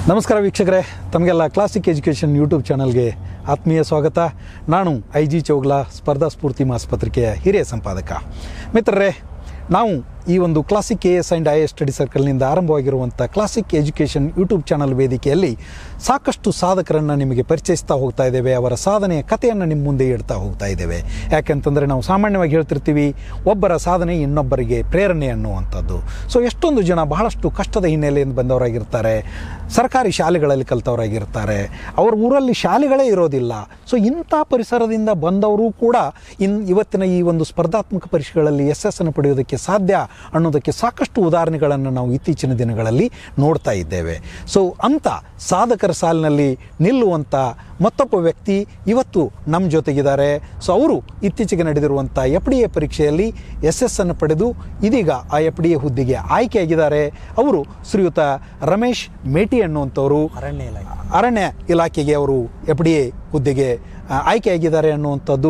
ನಮಸ್ಕಾರ ವೀಕ್ಷಕರೇ ತಮಗೆಲ್ಲ ಕ್ಲಾಸಿಕ್ ಎಜುಕೇಷನ್ ಯೂಟ್ಯೂಬ್ ಚಾನಲ್ಗೆ ಆತ್ಮೀಯ ಸ್ವಾಗತ ನಾನು ಐ ಜಿ ಚೌಗ್ಲಾ ಸ್ಪರ್ಧಾ ಸ್ಫೂರ್ತಿ ಮಾಸಪತ್ರಿಕೆಯ ಹಿರಿಯ ಸಂಪಾದಕ ಮಿತ್ರರೇ ನಾವು ಈ ಒಂದು classic A S and I S study ಸರ್ಕಲ್ನಿಂದ ಆರಂಭವಾಗಿರುವಂಥ ಕ್ಲಾಸಿಕ್ ಎಜುಕೇಷನ್ ಯೂಟ್ಯೂಬ್ ಚಾನಲ್ ವೇದಿಕೆಯಲ್ಲಿ ಸಾಕಷ್ಟು ಸಾಧಕರನ್ನು ನಿಮಗೆ ಪರಿಚಯಿಸ್ತಾ ಹೋಗ್ತಾ ಇದ್ದೇವೆ ಅವರ ಸಾಧನೆಯ ಕಥೆಯನ್ನು ನಿಮ್ಮ ಮುಂದೆ ಇಡ್ತಾ ಹೋಗ್ತಾ ಇದ್ದೇವೆ ಯಾಕೆಂತಂದರೆ ನಾವು ಸಾಮಾನ್ಯವಾಗಿ ಹೇಳ್ತಿರ್ತೀವಿ ಒಬ್ಬರ ಸಾಧನೆ ಇನ್ನೊಬ್ಬರಿಗೆ ಪ್ರೇರಣೆ ಅನ್ನುವಂಥದ್ದು ಸೊ ಎಷ್ಟೊಂದು ಜನ ಬಹಳಷ್ಟು ಕಷ್ಟದ ಹಿನ್ನೆಲೆಯಿಂದ ಬಂದವರಾಗಿರ್ತಾರೆ ಸರ್ಕಾರಿ ಶಾಲೆಗಳಲ್ಲಿ ಕಲಿತವರಾಗಿರ್ತಾರೆ ಅವ್ರ ಊರಲ್ಲಿ ಶಾಲೆಗಳೇ ಇರೋದಿಲ್ಲ ಸೊ ಇಂಥ ಪರಿಸರದಿಂದ ಬಂದವರು ಕೂಡ ಇನ್ ಇವತ್ತಿನ ಈ ಒಂದು ಸ್ಪರ್ಧಾತ್ಮಕ ಪರೀಕ್ಷೆಗಳಲ್ಲಿ ಯಶಸ್ಸನ್ನು ಪಡೆಯೋದಕ್ಕೆ ಸಾಧ್ಯ ಅನ್ನೋದಕ್ಕೆ ಸಾಕಷ್ಟು ಉದಾಹರಣೆಗಳನ್ನು ನಾವು ಇತ್ತೀಚಿನ ದಿನಗಳಲ್ಲಿ ನೋಡ್ತಾ ಇದ್ದೇವೆ ಸೊ ಅಂಥ ಸಾಧಕರ ಸಾಲಿನಲ್ಲಿ ನಿಲ್ಲುವಂಥ ಮತ್ತೊಬ್ಬ ವ್ಯಕ್ತಿ ಇವತ್ತು ನಮ್ಮ ಜೊತೆಗಿದ್ದಾರೆ ಸೊ ಅವರು ಇತ್ತೀಚೆಗೆ ನಡೆದಿರುವಂಥ ಎಫ್ ಡಿ ಎ ಪರೀಕ್ಷೆಯಲ್ಲಿ ಯಶಸ್ಸನ್ನು ಪಡೆದು ಇದೀಗ ಆ ಎಫ್ ಡಿ ಎ ಹುದ್ದೆಗೆ ಆಯ್ಕೆಯಾಗಿದ್ದಾರೆ ಅವರು ಶ್ರೀಯುತ ರಮೇಶ್ ಮೇಟಿ ಅನ್ನುವಂಥವರು ಅರಣ್ಯ ಇಲಾಖೆ ಅರಣ್ಯ ಇಲಾಖೆಗೆ ಅವರು ಎಫ್ ಡಿ ಎ ಹುದ್ದೆಗೆ ಆ, ಆಯ್ಕೆಯಾಗಿದ್ದಾರೆ ಅನ್ನುವಂಥದ್ದು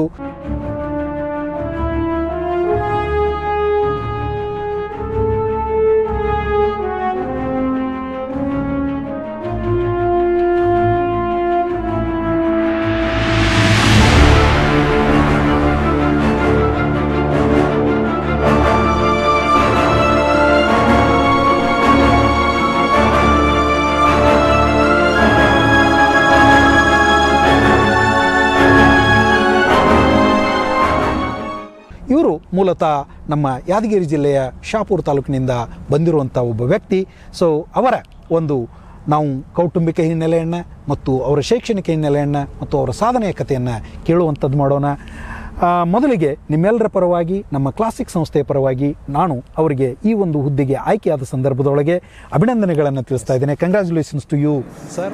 ಇವರು ಮೂಲತಃ ನಮ್ಮ ಯಾದಗಿರಿ ಜಿಲ್ಲೆಯ ಶಾಪುರ ತಾಲೂಕಿನಿಂದ ಬಂದಿರುವಂಥ ಒಬ್ಬ ವ್ಯಕ್ತಿ ಸೊ ಅವರ ಒಂದು ನಾವು ಕೌಟುಂಬಿಕ ಹಿನ್ನೆಲೆಯನ್ನು ಮತ್ತು ಅವರ ಶೈಕ್ಷಣಿಕ ಹಿನ್ನೆಲೆಯನ್ನು ಮತ್ತು ಅವರ ಸಾಧನೆಯ ಕಥೆಯನ್ನು ಕೇಳುವಂಥದ್ದು ಮಾಡೋಣ ಆ, ಮೊದಲಿಗೆ ನಿಮ್ಮೆಲ್ಲರ ಪರವಾಗಿ ನಮ್ಮ ಕ್ಲಾಸಿಕ್ ಸಂಸ್ಥೆಯ ಪರವಾಗಿ ನಾನು ಅವರಿಗೆ ಈ ಒಂದು ಹುದ್ದೆಗೆ ಆಯ್ಕೆಯಾದ ಸಂದರ್ಭದೊಳಗೆ ಅಭಿನಂದನೆಗಳನ್ನು ತಿಳಿಸ್ತಾ ಇದ್ದೇನೆ congratulations to you sir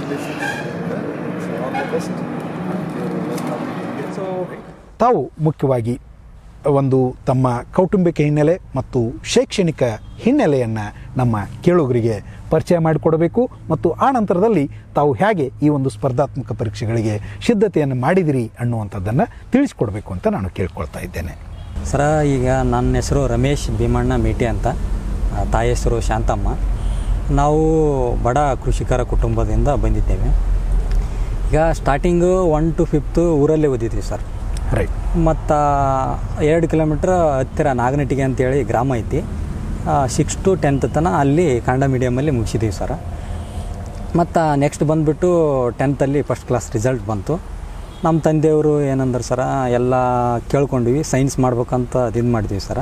so ತಾವು ಮುಖ್ಯವಾಗಿ ಒಂದು ತಮ್ಮ ಕೌಟುಂಬಿಕ ಹಿನ್ನೆಲೆ ಮತ್ತು ಶೈಕ್ಷಣಿಕ ಹಿನ್ನೆಲೆಯನ್ನು ನಮ್ಮ ಕೇಳುಗರಿಗೆ ಪರಿಚಯ ಮಾಡಿಕೊಡಬೇಕು ಮತ್ತು ಆ ನಂತರದಲ್ಲಿ ತಾವು ಹೇಗೆ ಈ ಒಂದು ಸ್ಪರ್ಧಾತ್ಮಕ ಪರೀಕ್ಷೆಗಳಿಗೆ ಸಿದ್ಧತೆಯನ್ನು ಮಾಡಿದಿರಿ ಅನ್ನುವಂಥದ್ದನ್ನು ತಿಳಿಸ್ಕೊಡ್ಬೇಕು ಅಂತ ನಾನು ಕೇಳ್ಕೊಳ್ತಾ ಇದ್ದೇನೆ ಸರ ಈಗ ನನ್ನ ಹೆಸರು ರಮೇಶ್ ಭೀಮಣ್ಣ ಮೇಟಿ ಅಂತ ಆ, ತಾಯಿ ಹೆಸರು ಶಾಂತಮ್ಮ ನಾವು ಬಡ ಕೃಷಿಕರ ಕುಟುಂಬದಿಂದ ಬಂದಿದ್ದೇವೆ ಈಗ ಸ್ಟಾರ್ಟಿಂಗು ಒನ್ ಟು ಫಿಫ್ತು ಊರಲ್ಲೇ ಓದಿದ್ವಿ ಸರ್ ರೈಟ್ ಮತ್ತು ಎರಡು ಕಿಲೋಮೀಟ್ರ್ ಹತ್ತಿರ ನಾಗನಟ್ಟಿಗೆ ಅಂತೇಳಿ ಗ್ರಾಮ ಐತಿ ಸಿಕ್ಸ್ ಟು ಟೆಂತ್ ತನಕ ಅಲ್ಲಿ ಕನ್ನಡ ಮೀಡಿಯಮಲ್ಲಿ ಮುಗಿಸಿದ್ದೀವಿ ಸರ ಮತ್ತು ನೆಕ್ಸ್ಟ್ ಬಂದುಬಿಟ್ಟು ಟೆಂತಲ್ಲಿ ಫಸ್ಟ್ ಕ್ಲಾಸ್ ರಿಸಲ್ಟ್ ಬಂತು ನಮ್ಮ ತಂದೆಯವರು ಏನಂದ್ರೆ ಸರ ಎಲ್ಲ ಕೇಳ್ಕೊಂಡ್ವಿ ಸೈನ್ಸ್ ಮಾಡ್ಬೇಕಂತ ಇದು ಮಾಡಿದ್ವಿ sir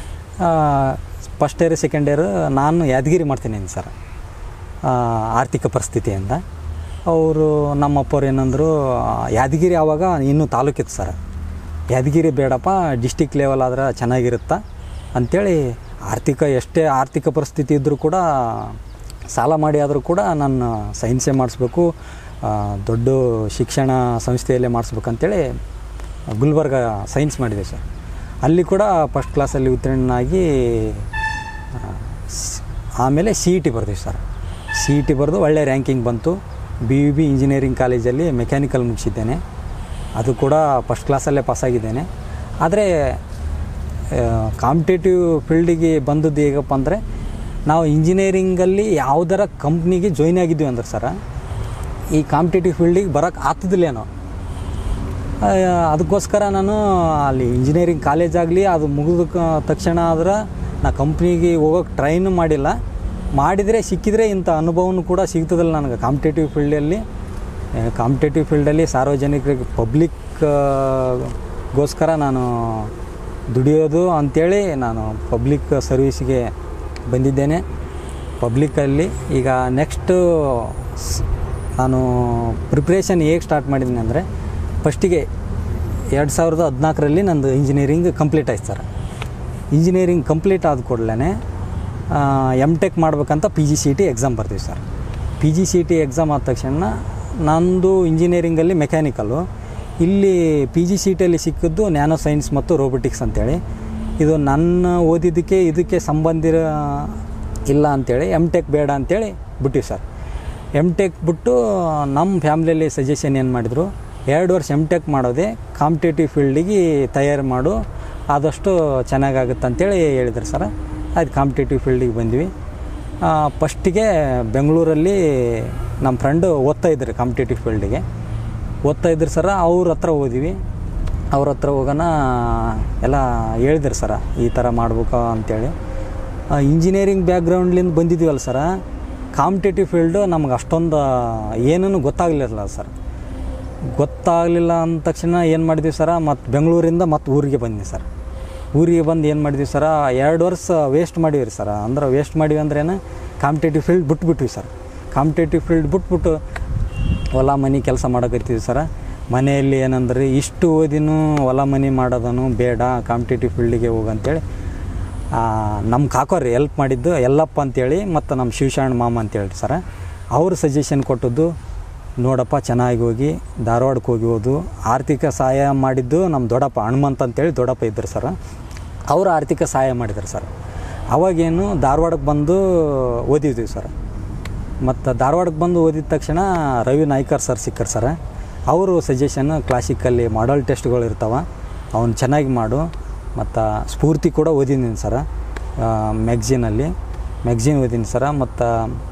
first year second year ನಾನು ಯಾದಗಿರಿ ಮಾಡ್ತೀನಿ ಸರ್ ಆ, ಆರ್ಥಿಕ ಪರಿಸ್ಥಿತಿಯಿಂದ ಅವರು ನಮ್ಮ ಅಪ್ಪವ್ರು ಏನಂದರು ಯಾದಗಿರಿ ಆವಾಗ ಇನ್ನೂ ತಾಲೂಕಿತ್ತು ಸರ್ ಯಾದಗಿರಿ ಬೇಡಪ್ಪ ಡಿಸ್ಟಿಕ್ ಲೆವೆಲ್ ಆದ್ರೆ ಚೆನ್ನಾಗಿರುತ್ತಾ ಅಂಥೇಳಿ ಆರ್ಥಿಕ ಎಷ್ಟೇ ಆರ್ಥಿಕ ಪರಿಸ್ಥಿತಿ ಇದ್ದರೂ ಕೂಡ ಸಾಲ ಮಾಡಿ ಆದರೂ ಕೂಡ ನಾನು ಸೈನ್ಸೇ ಮಾಡಿಸ್ಬೇಕು ಆ, ದೊಡ್ಡ ಶಿಕ್ಷಣ ಸಂಸ್ಥೆಯಲ್ಲೇ ಮಾಡಿಸ್ಬೇಕಂತೇಳಿ ಗುಲ್ಬರ್ಗ ಸೈನ್ಸ್ ಮಾಡಿದೆ ಸರ್ ಅಲ್ಲಿ ಕೂಡ ಫಸ್ಟ್ ಕ್ಲಾಸಲ್ಲಿ ಉತ್ತೀರ್ಣನಾಗಿ ಆ, ಸ್- ಆಮೇಲೆ ಸಿ ಇ ಟಿ ಬರ್ತೀವಿ ಸರ್ ಸಿ ಇ ಟಿ ಬರೆದು ಒಳ್ಳೆ ರ್ಯಾಂಕಿಂಗ್ ಬಂತು ಬಿ ಯು ಬಿ ಇಂಜಿನಿಯರಿಂಗ್ ಕಾಲೇಜಲ್ಲಿ ಮೆಕ್ಯಾನಿಕಲ್ ಮುಗಿಸಿದ್ದೇನೆ ಅದು ಕೂಡ ಫಸ್ಟ್ ಕ್ಲಾಸಲ್ಲೇ ಪಾಸಾಗಿದ್ದೇನೆ ಆದರೆ ಕಾಂಪಿಟೇಟಿವ್ ಫೀಲ್ಡಿಗೆ ಬಂದದ್ದು ಹೇಗಪ್ಪ ಅಂದರೆ ನಾವು ಇಂಜಿನಿಯರಿಂಗಲ್ಲಿ ಯಾವುದರ ಕಂಪ್ನಿಗೆ ಜಾಯ್ನ್ ಆಗಿದ್ವಿ ಅಂದ್ರೆ ಸರ ಈ ಕಾಂಪಿಟೇಟಿವ್ ಫೀಲ್ಡಿಗೆ ಬರೋಕ್ಕೆ ಆಗ್ತದಿಲ್ಲೇನೋ ಆ, ಅದಕ್ಕೋಸ್ಕರ ನಾನು ಅಲ್ಲಿ ಇಂಜಿನಿಯರಿಂಗ್ ಕಾಲೇಜ್ ಆಗಲಿ ಅದು ಮುಗಿದ ಕ- ತಕ್ಷಣ ಆದ್ರೆ ನಾ ಕಂಪ್ನಿಗೆ ಹೋಗೋಕೆ ಟ್ರೈನು ಮಾಡಿಲ್ಲ ಮಾಡಿದರೆ ಸಿಕ್ಕಿದರೆ ಇಂಥ ಅನುಭವನೂ ಕೂಡ ಸಿಗ್ತದಲ್ಲ ನನಗೆ ಕಾಂಪಿಟೇಟಿವ್ ಫೀಲ್ಡಲ್ಲಿ ಕಾಂಪಿಟೇಟಿವ್ ಫೀಲ್ಡಲ್ಲಿ ಸಾರ್ವಜನಿಕರಿಗೆ ಪಬ್ಲಿಕ್ ಗೋಸ್ಕರ ನಾನು ದುಡಿಯೋದು ಅಂಥೇಳಿ ನಾನು ಪಬ್ಲಿಕ್ ಸರ್ವೀಸಿಗೆ ಬಂದಿದ್ದೇನೆ ಪಬ್ಲಿಕ್ಕಲ್ಲಿ ಈಗ ನೆಕ್ಸ್ಟು ನಾನು ಪ್ರಿಪ್ರೇಷನ್ ಹೇಗೆ ಸ್ಟಾರ್ಟ್ ಮಾಡಿದ್ದೀನಿ ಅಂದರೆ ಫಸ್ಟಿಗೆ ಎರಡು ಸಾವಿರದ ಹದಿನಾಲ್ಕರಲ್ಲಿ ನಂದು ಇಂಜಿನಿಯರಿಂಗ್ ಕಂಪ್ಲೀಟ್ ಆಯ್ತು ಸರ್ ಇಂಜಿನಿಯರಿಂಗ್ ಕಂಪ್ಲೀಟ್ ಆದ ಕೂಡಲೇ ಎಮ್ ಟೆಕ್ ಮಾಡ್ಬೇಕಂತ P G C T exam ಬರ್ತೀವಿ sir P G C T exam ಆದ ತಕ್ಷಣ ನಂದು ಇಂಜಿನಿಯರಿಂಗಲ್ಲಿ ಮೆಕ್ಯಾನಿಕಲ್ಲು ಇಲ್ಲಿ ಪಿ ಜಿ ಸಿ ಟಿಯಲ್ಲಿ ಸಿಕ್ಕಿದ್ದು ನ್ಯಾನೋ ಸೈನ್ಸ್ ಮತ್ತು ರೋಬೋಟಿಕ್ಸ್ ಅಂತೇಳಿ ಇದು ನನ್ನ ಓದಿದ್ದಕ್ಕೆ ಇದಕ್ಕೆ ಸಂಬಂಧಿರ ಇಲ್ಲ ಅಂಥೇಳಿ ಎಮ್ ಟೆಕ್ ಬೇಡ ಅಂಥೇಳಿ ಬಿಟ್ಟಿವಿ ಸರ್ ಎಮ್ ಟೆಕ್ ಬಿಟ್ಟು ನಮ್ಮ ಫ್ಯಾಮ್ಲಿಯಲ್ಲಿ ಸಜೆಷನ್ ಏನು ಮಾಡಿದರು ಎರಡು ವರ್ಷ ಎಮ್ ಟೆಕ್ ಮಾಡೋದೇ ಕಾಂಪಿಟೇಟಿವ್ ಫೀಲ್ಡಿಗೆ ತಯಾರು ಮಾಡು ಆದಷ್ಟು ಚೆನ್ನಾಗಾಗುತ್ತೆ ಅಂತೇಳಿ ಹೇಳಿದ್ರು ಸರ್ ಅದು ಕಾಂಪಿಟೇಟಿವ್ ಫೀಲ್ಡಿಗೆ ಬಂದ್ವಿ ಫಸ್ಟಿಗೆ ಬೆಂಗಳೂರಲ್ಲಿ ನಮ್ಮ ಫ್ರೆಂಡು ಓದ್ತಾ ಇದ್ರು ಕಾಂಪಿಟೇಟಿವ್ ಫೀಲ್ಡಿಗೆ ಓದ್ತಾ ಇದ್ರು ಸರ ಅವ್ರ ಹತ್ರ ಹೋದಿವಿ ಅವ್ರ ಹತ್ರ ಹೋಗೋಣ ಎಲ್ಲ ಹೇಳಿದ್ರು ಸರ ಈ ಥರ ಮಾಡ್ಬೇಕು ಅಂತೇಳಿ ಇಂಜಿನಿಯರಿಂಗ್ ಬ್ಯಾಕ್ಗ್ರೌಂಡ್ಲಿಂದ ಬಂದಿದ್ದೀವಲ್ಲ ಸರ ಕಾಂಪಿಟೇಟಿವ್ ಫೀಲ್ಡು ನಮ್ಗೆ ಅಷ್ಟೊಂದು ಏನೂ ಗೊತ್ತಾಗಲಿಲ್ಲ ಸರ್ ಗೊತ್ತಾಗಲಿಲ್ಲ ಅಂದ ತಕ್ಷಣ ಏನು ಮಾಡಿದ್ವಿ ಸರ ಮತ್ತು ಬೆಂಗಳೂರಿಂದ ಮತ್ತು ಊರಿಗೆ ಬಂದ್ವಿ ಸರ್ ಊರಿಗೆ ಬಂದು ಏನು ಮಾಡಿದ್ವಿ ಸರ ಎರಡು ವರ್ಷ ವೇಸ್ಟ್ ಮಾಡಿವಿ ರೀ ಸರ ಅಂದ್ರೆ ವೇಸ್ಟ್ ಮಾಡಿವಿ ಅಂದ್ರೇನು ಕಾಂಪಿಟೇಟಿವ್ ಫೀಲ್ಡ್ ಬಿಟ್ಬಿಟ್ವಿ ಸರ್ ಕಾಂಪಿಟೇಟಿವ್ ಫೀಲ್ಡ್ ಬಿಟ್ಬಿಟ್ಟು ಹೊಲ ಮನೆ ಕೆಲಸ ಮಾಡೋಕತ್ತೀವಿ ಸರ ಮನೆಯಲ್ಲಿ ಏನಂದ್ರೆ ಇಷ್ಟು ಓದಿನೂ ಹೊಲ ಮನೆ ಮಾಡೋದನು ಬೇಡ ಕಾಂಪಿಟೇಟಿವ್ ಫೀಲ್ಡಿಗೆ ಹೋಗಂತೇಳಿ ನಮ್ಮ ಕಾಕೋರಿ ಎಲ್ಪ್ ಮಾಡಿದ್ದು ಎಲ್ಲಪ್ಪ ಅಂತೇಳಿ ಮತ್ತು ನಮ್ಮ ಶಿವಶರಣ ಮಾಮ ಅಂತೇಳಿ ಸರ ಅವರು ಸಜೆಷನ್ ಕೊಟ್ಟದ್ದು ನೋಡಪ್ಪ ಚೆನ್ನಾಗಿ ಹೋಗಿ ಧಾರವಾಡಕ್ಕೆ ಹೋಗಿ ಓದು ಆರ್ಥಿಕ ಸಹಾಯ ಮಾಡಿದ್ದು ನಮ್ಮ ದೊಡ್ಡಪ್ಪ ಹನುಮಂತ ಅಂತೇಳಿ ದೊಡ್ಡಪ್ಪ ಇದ್ದರು ಸರ ಅವರು ಆರ್ಥಿಕ ಸಹಾಯ ಮಾಡಿದ್ರು ಸರ್ ಅವಾಗೇನು ಧಾರವಾಡಕ್ಕೆ ಬಂದು ಓದಿದ್ವಿ ಸರ್ ಮತ್ತು ಧಾರವಾಡಕ್ಕೆ ಬಂದು ಓದಿದ ತಕ್ಷಣ ರವಿ ನಾಯ್ಕರ್ ಸರ್ ಸಿಕ್ಕರು ಸರ ಅವರು ಸಜೆಷನ್ ಕ್ಲಾಸಿಕಲ್ಲಿ ಮಾಡಲ್ ಟೆಸ್ಟ್ಗಳು ಇರ್ತಾವೆ ಅವ್ನು ಚೆನ್ನಾಗಿ ಮಾಡು ಮತ್ತು ಸ್ಫೂರ್ತಿ ಕೂಡ ಓದಿದ್ದೀನಿ ಸರ ಮ್ಯಾಗ್ಝಿನಲ್ಲಿ ಮ್ಯಾಗ್ಝಿನ್ ಓದಿನಿ ಸರ ಮತ್ತು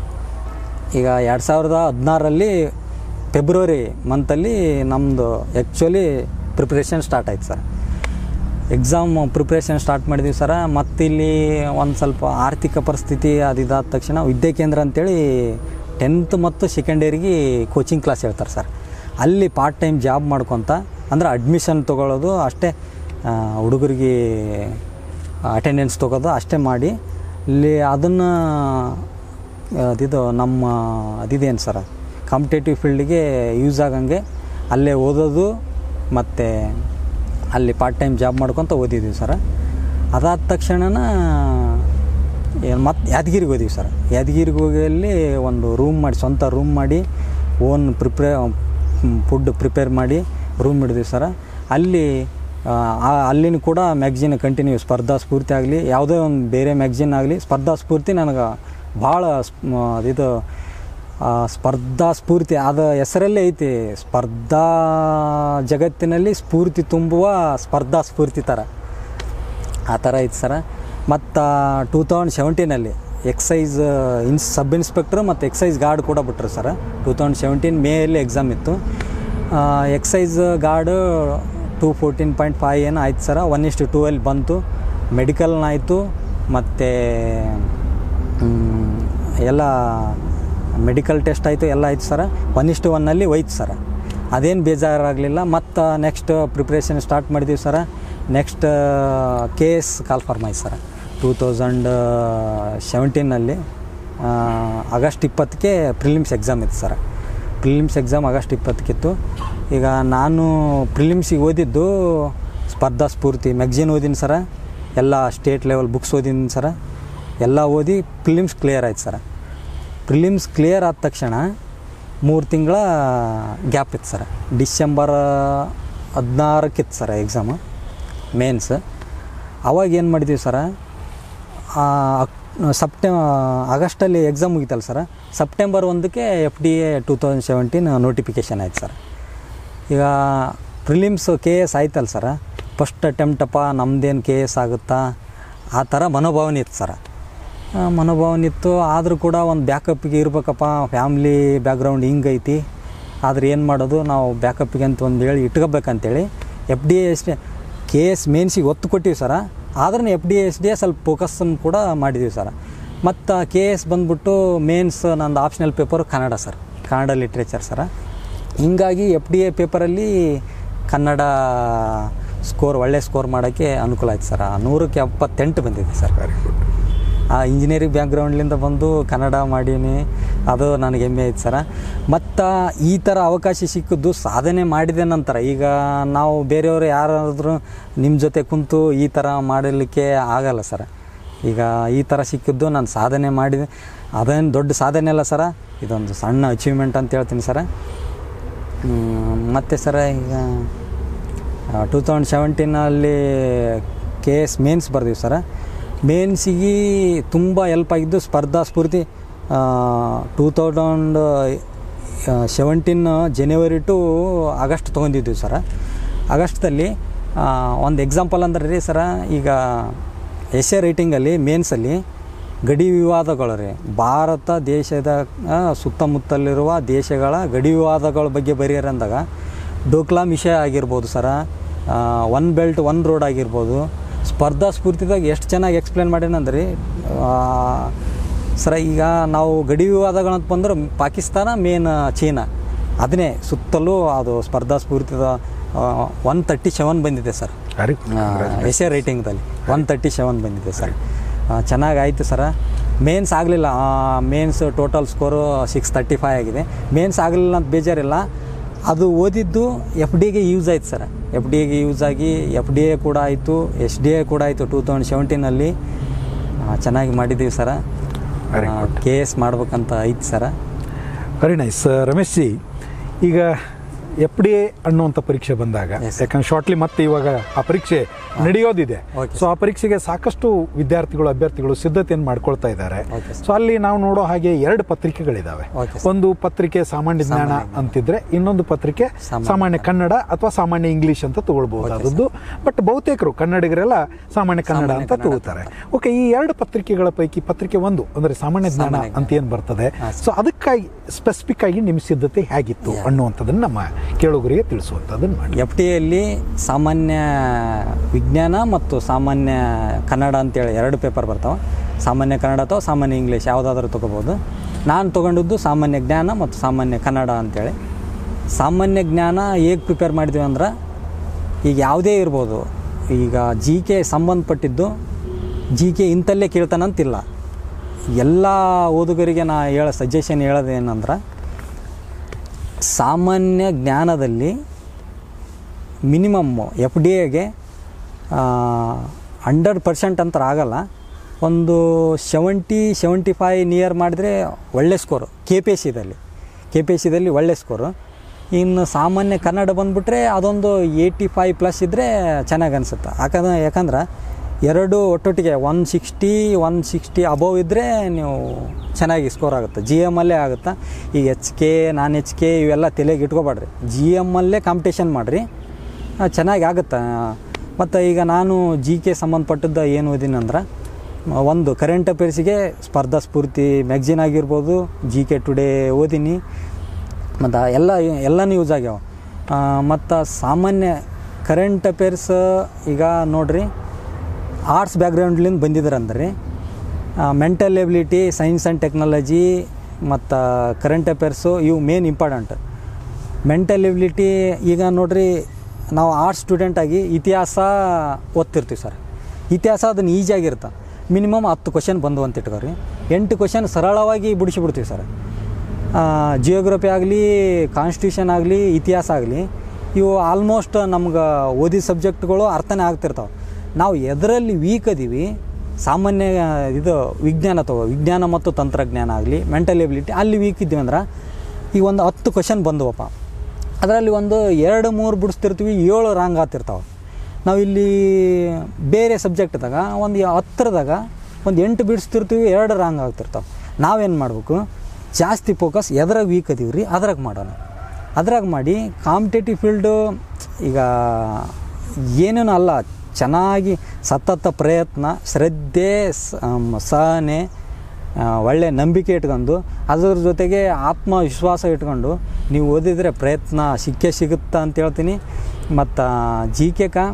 ಈಗ ಎರಡು ಸಾವಿರದ ಹದಿನಾರರಲ್ಲಿ ಫೆಬ್ರವರಿ ಮಂತಲ್ಲಿ ನಮ್ಮದು ಆ್ಯಕ್ಚುಲಿ ಪ್ರಿಪ್ರೇಷನ್ ಸ್ಟಾರ್ಟ್ ಆಯ್ತು ಸರ್ ಎಕ್ಸಾಮ್ ಪ್ರಿಪ್ರೇಷನ್ ಸ್ಟಾರ್ಟ್ ಮಾಡಿದ್ವಿ ಸರ ಮತ್ತಿಲ್ಲಿ ಒಂದು ಸ್ವಲ್ಪ ಆರ್ಥಿಕ ಪರಿಸ್ಥಿತಿ ಅದು ಇದಾದ ತಕ್ಷಣ ವಿದ್ಯಾ ಕೇಂದ್ರ ಅಂತೇಳಿ ಟೆಂತ್ ಮತ್ತು ಸೆಕೆಂಡ್ ಇಯರ್ಗೆ ಕೋಚಿಂಗ್ ಕ್ಲಾಸ್ ಹೇಳ್ತಾರೆ ಸರ್ ಅಲ್ಲಿ ಪಾರ್ಟ್ ಟೈಮ್ ಜಾಬ್ ಮಾಡ್ಕೊತ ಅಂದ್ರೆ ಅಡ್ಮಿಷನ್ ತೊಗೊಳ್ಳೋದು ಅಷ್ಟೇ ಹುಡುಗರಿಗೆ ಅಟೆಂಡೆನ್ಸ್ ತೊಗೋದು ಅಷ್ಟೇ ಮಾಡಿ ಇಲ್ಲಿ ಅದನ್ನು ಅದಿದು ನಮ್ಮ ಅದಿದೇನು ಸರ ಕಾಂಪಿಟೇಟಿವ್ ಫೀಲ್ಡಿಗೆ ಯೂಸ್ ಆಗಂಗೆ ಅಲ್ಲೇ ಓದೋದು ಮತ್ತು ಅಲ್ಲಿ ಪಾರ್ಟ್ ಟೈಮ್ ಜಾಬ್ ಮಾಡ್ಕೊತ ಓದಿದ್ದೀವಿ ಸರ ಅದಾದ ತಕ್ಷಣನ ಮತ್ತು ಯಾದಗಿರಿಗೆ ಹೋದಿವಿ ಸರ್ ಯಾದಗಿರಿಗೆ ಹೋಗಿ ಅಲ್ಲಿ ಒಂದು ರೂಮ್ ಮಾಡಿ ಸ್ವಂತ ರೂಮ್ ಮಾಡಿ ಓನ್ ಪ್ರಿಪ್ರೇ ಫುಡ್ ಪ್ರಿಪೇರ್ ಮಾಡಿ ರೂಮ್ ಹಿಡಿದೀವಿ ಸರ ಅಲ್ಲಿ ಅಲ್ಲಿನ ಕೂಡ ಮ್ಯಾಗ್ಝಿನ್ ಕಂಟಿನ್ಯೂ ಸ್ಪರ್ಧಾ ಸ್ಫೂರ್ತಿ ಆಗಲಿ ಯಾವುದೇ ಒಂದು ಬೇರೆ ಮ್ಯಾಗ್ಝಿನ್ ಆಗಲಿ ಸ್ಪರ್ಧಾ ಸ್ಫೂರ್ತಿ ನನಗೆ ಭಾಳ ಇದು ಸ್ಪರ್ಧಾ ಸ್ಫೂರ್ತಿ ಅದು ಹೆಸರಲ್ಲೇ ಐತಿ ಸ್ಪರ್ಧಾ ಜಗತ್ತಿನಲ್ಲಿ ಸ್ಫೂರ್ತಿ ತುಂಬುವ ಸ್ಪರ್ಧಾ ಸ್ಫೂರ್ತಿ ಥರ ಆ ಥರ ಐತೆ ಸರ ಮತ್ತು ಟೂ ತೌಸಂಡ್ ಸೆವೆಂಟೀನಲ್ಲಿ ಎಕ್ಸೈಸ್ ಇನ್ಸ್ ಸಬ್ ಇನ್ಸ್ಪೆಕ್ಟ್ರ್ ಮತ್ತು ಎಕ್ಸೈಸ್ ಗಾರ್ಡ್ ಕೂಡ ಬಿಟ್ಟರು ಸರ್ ಟೂ ತೌಸಂಡ್ ಸೆವೆಂಟೀನ್ ಮೇಯಲ್ಲಿ ಎಕ್ಸಾಮ್ ಇತ್ತು excise guard two fourteen point five ಏನು ಆಯ್ತು ಸರ ಒನ್ ಇಷ್ಟು ಟೂ ಅಲ್ಲಿ ಬಂತು ಮೆಡಿಕಲ್ನಾಯಿತು ಮತ್ತು ಎಲ್ಲ ಮೆಡಿಕಲ್ ಟೆಸ್ಟ್ ಆಯಿತು ಎಲ್ಲ ಆಯಿತು ಸರ ಒನ್ ಇಷ್ಟು ಒನ್ನಲ್ಲಿ ಹೋಯ್ತು ಸರ ಅದೇನು ಬೇಜಾರಾಗಲಿಲ್ಲ ಮತ್ತು ನೆಕ್ಸ್ಟ್ ಪ್ರಿಪ್ರೇಷನ್ ಸ್ಟಾರ್ಟ್ ಮಾಡಿದ್ದೀವಿ sir next K S call form ಆಯ್ತು ಸರ ಟೂ ತೌಸಂಡ್ ಸೆವೆಂಟೀನಲ್ಲಿ ಆಗಸ್ಟ್ ಇಪ್ಪತ್ತಕ್ಕೆ ಪ್ರಿಲಿಮ್ಸ್ ಎಕ್ಸಾಮ್ ಇತ್ತು ಸರ್ ಪ್ರಿಲಿಮ್ಸ್ ಎಕ್ಸಾಮ್ ಆಗಸ್ಟ್ ಇಪ್ಪತ್ತಕ್ಕಿತ್ತು ಈಗ ನಾನು ಪ್ರಿಲಿಮ್ಸಿಗೆ ಓದಿದ್ದು ಸ್ಪರ್ಧಾ ಸ್ಫೂರ್ತಿ ಮ್ಯಾಗ್ಝಿನ್ ಓದಿನಿ ಸರ ಎಲ್ಲ ಸ್ಟೇಟ್ ಲೆವೆಲ್ ಬುಕ್ಸ್ ಓದಿನಿ ಸರ ಎಲ್ಲ ಓದಿ ಪ್ರಿಲಿಮ್ಸ್ ಕ್ಲಿಯರ್ ಆಯ್ತು ಸರ ಪ್ರಿಲಿಮ್ಸ್ ಕ್ಲಿಯರ್ ಆದ ತಕ್ಷಣ ಮೂರು ತಿಂಗಳ ಗ್ಯಾಪ್ ಇತ್ತು ಸರ್ ಡಿಸೆಂಬರ್ ಹದಿನಾರಕ್ಕಿತ್ತು ಸರ ಎಕ್ಸಾಮು ಮೇನ್ಸ್ ಅವಾಗ ಏನು ಮಾಡಿದ್ದೀವಿ ಸರ ಸೆಪ್ಟೆ ಆಗಸ್ಟಲ್ಲಿ ಎಕ್ಸಾಮ್ ಮುಗಿತಲ್ಲ ಸರ ಸೆಪ್ಟೆಂಬರ್ ಒಂದಕ್ಕೆ F D A two thousand seventeen notification ಆಯ್ತು ಸರ್ ಈಗ ಪ್ರಿಲಿಮ್ಸ್ ಕೆ ಎಸ್ ಆಯ್ತಲ್ಲ ಸರ ಫಸ್ಟ್ ಅಟೆಂಪ್ಟಪ್ಪ ನಮ್ದೇನು ಕೆ ಎಸ್ ಆಗುತ್ತಾ ಆ ಥರ ಮನೋಭಾವನೆ ಇತ್ತು ಸರ ಮನೋಭಾವನೆ ಇತ್ತು ಆದರೂ ಕೂಡ ಒಂದು ಬ್ಯಾಕಪ್ಪಿಗೆ ಇರ್ಬೇಕಪ್ಪ ಫ್ಯಾಮ್ಲಿ ಬ್ಯಾಕ್ಗ್ರೌಂಡ್ ಹಿಂಗೈತಿ ಆದ್ರೆ ಏನು ಮಾಡೋದು ನಾವು ಬ್ಯಾಕಪ್ಪಿಗೆ ಅಂತ ಒಂದು ಹೇಳಿ ಇಟ್ಕೋಬೇಕಂತೇಳಿ F D S K S ಮೇನ್ಸಿಗೆ ಒತ್ತು ಕೊಟ್ಟಿವಿ ಸರ ಆದ್ರೂ ಎಫ್ ಡಿ ಎಸ್ ಡಿ ಸ್ವಲ್ಪ ಫೋಕಸ್ಸನ್ನು ಕೂಡ ಮಾಡಿದ್ದೀವಿ ಸರ್ ಮತ್ತು ಕೆ ಎಸ್ ಬಂದ್ಬಿಟ್ಟು ಮೇನ್ಸ್ ನಂದು optional paper Kannada sir Kannada literature sir ಹಿಂಗಾಗಿ ಎಫ್ ಡಿ ಎ ಪೇಪರಲ್ಲಿ ಕನ್ನಡ ಸ್ಕೋರ್ ಒಳ್ಳೆ ಸ್ಕೋರ್ ಮಾಡೋಕ್ಕೆ ಅನುಕೂಲ ಆಯ್ತು ಸರ್ ನೂರಕ್ಕೆ ಎಪ್ಪತ್ತೆಂಟು ಬಂದಿದೆ ಸರ್ ವೆರಿ ಗುಡ್ ಆ ಇಂಜಿನಿಯರಿಂಗ್ ಬ್ಯಾಕ್ಗ್ರೌಂಡ್ಲಿಂದ ಬಂದು ಕನ್ನಡ ಮಾಡೀನಿ ಅದು ನನಗೆ ಹೆಮ್ಮೆ ಐತೆ ಸರ ಮತ್ತು ಈ ಥರ ಅವಕಾಶ ಸಿಕ್ಕಿದ್ದು ಸಾಧನೆ ಮಾಡಿದ ನಂತರ ಈಗ ನಾವು ಬೇರೆಯವರು ಯಾರಾದರೂ ನಿಮ್ಮ ಜೊತೆ ಕುಂತು ಈ ಥರ ಮಾಡಲಿಕ್ಕೆ ಆಗಲ್ಲ ಸರ ಈಗ ಈ ಥರ ಸಿಕ್ಕಿದ್ದು ನಾನು ಸಾಧನೆ ಮಾಡಿದೆ ಅದೇನು ದೊಡ್ಡ ಸಾಧನೆ ಅಲ್ಲ ಸರ ಇದೊಂದು ಸಣ್ಣ ಅಚೀವ್ಮೆಂಟ್ ಅಂತ ಹೇಳ್ತೀನಿ ಸರ ಮತ್ತು ಸರ ಈಗ ಟೂ ತೌಸಂಡ್ ಸೆವೆಂಟೀನಲ್ಲಿ ಕೆ ಎಸ್ ಮೇನ್ಸ್ ಬರ್ದೀವಿ ಸರ ಮೇನ್ಸಿಗೆ ತುಂಬ ಹೆಲ್ಪ್ ಆಗಿದ್ದು Spardha Spoorthi two thousand seventeen January to August ತೊಗೊಂಡಿದ್ವಿ ಸರ ಆಗಸ್ಟ್ದಲ್ಲಿ ಒಂದು ಎಕ್ಸಾಂಪಲ್ ಅಂದ್ರೆ ರೀ ಸರ ಈಗ ಎಸ್ ಎ ರೈಟಿಂಗಲ್ಲಿ ಮೇನ್ಸಲ್ಲಿ ಗಡಿ ವಿವಾದಗಳು ರೀ ಭಾರತ ದೇಶದ ಆ, ಸುತ್ತಮುತ್ತಲಿರುವ ದೇಶಗಳ ಗಡಿ ವಿವಾದಗಳ ಬಗ್ಗೆ ಬರೆಯರ್ ಅಂದಾಗ ಡೋಕ್ಲಾಮ್ ವಿಷಯ ಆಗಿರ್ಬೋದು sir one belt one road ಆಗಿರ್ಬೋದು ಸ್ಪರ್ಧಾ ಸ್ಫೂರ್ತಿದಾಗ ಎಷ್ಟು ಚೆನ್ನಾಗಿ ಎಕ್ಸ್ಪ್ಲೇನ್ ಮಾಡ್ಯಾನಂದ್ರೆ ಸರ ಈಗ ನಾವು ಗಡಿ ವಿವಾದಗಳಂತ ಬಂದ್ರೆ ಪಾಕಿಸ್ತಾನ ಮೇನ್ ಚೀನಾ ಅದನ್ನೇ ಸುತ್ತಲೂ ಅದು ಸ್ಪರ್ಧಾ ಸ್ಫೂರ್ತಿದ ಒನ್ ತರ್ಟಿ ಸೆವೆನ್ ಬಂದಿದೆ ಸರ್ ವೆರಿ ಎಸ್ ಎ ರೈಟಿಂಗ್ದಲ್ಲಿ ಒನ್ ತರ್ಟಿ ಸೆವೆನ್ ಬಂದಿದೆ ಸರ್ ಚೆನ್ನಾಗಿ ಆಯಿತು ಸರ ಮೇನ್ಸ್ ಆಗಲಿಲ್ಲ mains total score six thirty five ಆಗಿದೆ ಮೇನ್ಸ್ ಆಗಲಿಲ್ಲ ಅಂತ ಬೇಜಾರಿಲ್ಲ ಅದು ಓದಿದ್ದು ಎಫ್ ಡಿಗೆ ಯೂಸ್ ಆಯ್ತು ಸರ್ ಎಫ್ ಡಿ ಎಗೆ ಯೂಸ್ ಆಗಿ ಎಫ್ ಡಿ ಎ ಕೂಡ ಆಯಿತು ಎಸ್ ಡಿ ಎ ಕೂಡ ಆಯಿತು ಟೂ ತೌಸಂಡ್ ಸೆವೆಂಟೀನಲ್ಲಿ ಚೆನ್ನಾಗಿ ಮಾಡಿದ್ದೀವಿ ಸರ Very ಕೆ ಎಸ್ ಮಾಡ್ಬೇಕಂತ ಐತೆ sir very nice Ramesh ji ಈಗ ಎಫ್ ಡಿ ಎ ಅನ್ನುವಂಥ ಪರೀಕ್ಷೆ ಬಂದಾಗ Yes. ಯಾಕಂದ್ರೆ ಶಾರ್ಟ್ಲಿ ಮತ್ತೆ ಇವಾಗ ಆ ಪರೀಕ್ಷೆ ನಡೆಯೋದಿದೆ Okay, ಸೊ ಆ ಪರೀಕ್ಷೆಗೆ ಸಾಕಷ್ಟು ವಿದ್ಯಾರ್ಥಿಗಳು ಅಭ್ಯರ್ಥಿಗಳು ಸಿದ್ಧತೆಯನ್ನು ಮಾಡ್ಕೊಳ್ತಾ ಇದ್ದಾರೆ Okay, ಸೊ ಅಲ್ಲಿ ನಾವು ನೋಡೋ ಹಾಗೆ ಎರಡು ಪತ್ರಿಕೆಗಳಿದಾವೆ Okay, sir. ಒಂದು ಪತ್ರಿಕೆ ಸಾಮಾನ್ಯ ಜ್ಞಾನ ಅಂತಿದ್ರೆ ಇನ್ನೊಂದು ಪತ್ರಿಕೆ ಸಾಮಾನ್ಯ ಸಾಮಾನ್ಯ ಕನ್ನಡ ಅಥವಾ ಸಾಮಾನ್ಯ ಇಂಗ್ಲಿಷ್ ಅಂತ ತಗೊಳ್ಬಹುದಾದದ್ದು ಬಟ್ ಬಹುತೇಕರು ಕನ್ನಡಿಗರೆಲ್ಲ ಸಾಮಾನ್ಯ ಕನ್ನಡ ಸಾಮಾನ್ಯ ಅಂತ ಕನ್ನಡ ತಗೋತಾರೆ ಓಕೆ ಈ ಎರಡು ಪತ್ರಿಕೆಗಳ ಪೈಕಿ ಪತ್ರಿಕೆ ಒಂದು ಅಂದ್ರೆ ಸಾಮಾನ್ಯ ಜ್ಞಾನ ಸಾಮಾನ್ಯ ಅಂತ ಏನ್ ಬರ್ತದೆ ಹಾ, ಸೊ ಅದಕ್ಕಾಗಿ ಸ್ಪೆಸಿಫಿಕ್ ಆಗಿ ನಿಮ್ಮ ಸಿದ್ಧತೆ ಹೇಗಿತ್ತು ಅನ್ನುವಂಥದ್ದನ್ನ ನಮ್ಮ ಕೇಳುಗರಿಗೆ ತಿಳಿಸುವಂಥದ್ದನ್ನು ಮಾಡಿ ಎಫ್ ಟಿ ಎಲ್ಲಿ ಸಾಮಾನ್ಯ ವಿಜ್ಞಾನ ಮತ್ತು ಸಾಮಾನ್ಯ ಕನ್ನಡ ಅಂತೇಳಿ ಎರಡು ಪೇಪರ್ ಬರ್ತಾವೆ ಸಾಮಾನ್ಯ ಕನ್ನಡ ಅಥವಾ ಸಾಮಾನ್ಯ ಇಂಗ್ಲೀಷ್ ಯಾವುದಾದ್ರೂ ತೊಗೋಬೋದು ನಾನು ತೊಗೊಂಡಿದ್ದು ಸಾಮಾನ್ಯ ಜ್ಞಾನ ಮತ್ತು ಸಾಮಾನ್ಯ ಕನ್ನಡ ಅಂತೇಳಿ ಸಾಮಾನ್ಯ ಜ್ಞಾನ ಹೇಗೆ ಪ್ರಿಪೇರ್ ಮಾಡಿದ್ವಿ ಅಂದ್ರೆ ಈಗ ಯಾವುದೇ ಇರ್ಬೋದು ಈಗ ಜಿ ಕೆ ಸಂಬಂಧಪಟ್ಟಿದ್ದು ಜಿ ಕೆ ಇಂಥಲ್ಲೇ ಕೇಳ್ತಾನಂತಿಲ್ಲ ಎಲ್ಲ ಓದುಗರಿಗೆ ನಾ ಹೇಳೋ ಸಜೆಷನ್ ಹೇಳೋದೇನಂದ್ರೆ ಸಾಮಾನ್ಯ ಜ್ಞಾನದಲ್ಲಿ ಮಿನಿಮಮ್ಮು ಎಫ್ ಡಿ ಎಗೆ ಹಂಡ್ರೆಡ್ ಪರ್ಸೆಂಟ್ ಅಂತ ಆಗಲ್ಲ ಒಂದು ಸೆವೆಂಟಿ ಸೆವೆಂಟಿ ಫೈ ನಿಯರ್ ಮಾಡಿದ್ರೆ ಒಳ್ಳೆ ಸ್ಕೋರು ಕೆ ಪಿ ಎಸ್ ಸಿದಲ್ಲಿ ಕೆ ಪಿ ಎಸ್ ಸಿದಲ್ಲಿ ಒಳ್ಳೆ ಸ್ಕೋರು ಇನ್ನು ಸಾಮಾನ್ಯ ಕನ್ನಡ ಬಂದುಬಿಟ್ರೆ ಅದೊಂದು ಏಯ್ಟಿ ಫೈವ್ ಪ್ಲಸ್ ಇದ್ದರೆ ಚೆನ್ನಾಗಿ ಅನಿಸುತ್ತೆ ಯಾಕಂದ್ರೆ ಯಾಕಂದ್ರೆ ಎರಡು ಒಟ್ಟೊಟ್ಟಿಗೆ one sixty one sixty above ಇದ್ದರೆ ನೀವು ಚೆನ್ನಾಗಿ ಸ್ಕೋರ್ ಆಗುತ್ತೆ ಜಿ ಎಮ್ಮಲ್ಲೇ ಆಗುತ್ತೆ ಈಗ H K non H K ಇವೆಲ್ಲ ತಲೆಗೆ ಇಟ್ಕೊಬೇಡ್ರಿ ಜಿ ಎಮ್ಮಲ್ಲೇ ಕಾಂಪಿಟೇಷನ್ ಮಾಡಿರಿ ಚೆನ್ನಾಗಿ ಆಗುತ್ತೆ ಮತ್ತು ಈಗ ನಾನು ಜಿ ಕೆ ಸಂಬಂಧಪಟ್ಟದ್ದು ಏನು ಓದಿನಿ ಅಂದ್ರೆ ಒಂದು ಕರೆಂಟ್ ಅಫೇರ್ಸಿಗೆ ಸ್ಪರ್ಧಾ ಸ್ಫೂರ್ತಿ ಮ್ಯಾಗ್ಝಿನ್ ಆಗಿರ್ಬೋದು ಜಿ ಕೆ ಟುಡೇ ಓದಿನಿ ಮತ್ತು ಎಲ್ಲ ಎಲ್ಲನೂ ಯೂಸ್ ಆಗ್ಯಾವ ಮತ್ತು ಸಾಮಾನ್ಯ ಕರೆಂಟ್ ಅಫೇರ್ಸ್ ಈಗ ನೋಡ್ರಿ ಆರ್ಟ್ಸ್ ಬ್ಯಾಕ್ಗ್ರೌಂಡ್ಲಿಂದ ಬಂದಿದ್ರಂದ್ರೆ mental ability science and technology ಮತ್ತು ಕರೆಂಟ್ ಅಫೇರ್ಸು ಇವು ಮೇನ್ ಇಂಪಾರ್ಟೆಂಟ್ ಮೆಂಟಲ್ ಎಬಿಲಿಟಿ ಈಗ ನೋಡ್ರಿ ನಾವು ಆರ್ಟ್ಸ್ ಸ್ಟೂಡೆಂಟಾಗಿ ಇತಿಹಾಸ ಓದ್ತಿರ್ತೀವಿ ಸರ್ ಇತಿಹಾಸ ಅದನ್ನು ಈಸಿಯಾಗಿರುತ್ತೆ ಮಿನಿಮಮ್ ಹತ್ತು ಕ್ವಶನ್ ಬಂದು ಅಂತ ಇಟ್ಕೋರಿ ಎಂಟು ಕ್ವಶನ್ ಸರಳವಾಗಿ ಬಿಡಿಸಿಬಿಡ್ತೀವಿ ಸರ್ ಜಿಯೋಗ್ರಫಿ ಆಗಲಿ ಕಾನ್ಸ್ಟಿಟ್ಯೂಷನ್ ಆಗಲಿ ಇತಿಹಾಸ ಆಗಲಿ ಇವು ಆಲ್ಮೋಸ್ಟ್ ನಮ್ಗೆ ಓದಿದ ಸಬ್ಜೆಕ್ಟ್ಗಳು ಅರ್ಥನೇ ಆಗ್ತಿರ್ತಾವೆ ನಾವು ಎದರಲ್ಲಿ ವೀಕ್ ಅದೀವಿ ಸಾಮಾನ್ಯ ಇದು ವಿಜ್ಞಾನ ತಗೋ ವಿಜ್ಞಾನ ಮತ್ತು ತಂತ್ರಜ್ಞಾನ ಆಗಲಿ ಮೆಂಟಲ್ ಎಬಿಲಿಟಿ ಅಲ್ಲಿ ವೀಕ್ ಇದ್ದೀವಿ ಅಂದ್ರೆ ಈಗ ಒಂದು ಹತ್ತು ಕ್ವಶನ್ ಬಂದವಪ್ಪ ಅದರಲ್ಲಿ ಒಂದು ಎರಡು ಮೂರು ಬಿಡಿಸ್ತಿರ್ತೀವಿ ಏಳು ರಾಂಗ್ ಆಗ್ತಿರ್ತಾವೆ ನಾವು ಇಲ್ಲಿ ಬೇರೆ ಸಬ್ಜೆಕ್ಟ್ದಾಗ ಒಂದು ಹತ್ತರದಾಗ ಒಂದು ಎಂಟು ಬಿಡಿಸ್ತಿರ್ತೀವಿ ಎರಡು ರಾಂಗ್ ಆಗ್ತಿರ್ತಾವೆ ನಾವೇನು ಮಾಡಬೇಕು ಜಾಸ್ತಿ ಫೋಕಸ್ ಎದ್ರಾಗ ವೀಕ್ ಅದೀವಿ ರೀ ಅದ್ರಾಗ ಮಾಡೋಣ ಅದ್ರಾಗ ಮಾಡಿ ಕಾಂಪಿಟೇಟಿವ್ ಫೀಲ್ಡು ಈಗ ಏನೇನು ಅಲ್ಲ ಚೆನ್ನಾಗಿ ಸತತ ಪ್ರಯತ್ನ ಶ್ರದ್ಧೆ ಸ- ಆಮ್, ಸಹನೆ ಆ, ಒಳ್ಳೆ ನಂಬಿಕೆ ಇಟ್ಕೊಂಡು ಅದ್ರ ಜೊತೆಗೆ ಆತ್ಮವಿಶ್ವಾಸ ಇಟ್ಕೊಂಡು ನೀವು ಓದಿದರೆ ಪ್ರಯತ್ನ ಸಿಕ್ಕೇ ಸಿಗುತ್ತಾ ಅಂತ ಹೇಳ್ತೀನಿ ಮತ್ತು ಜಿ ಕೆ ಕ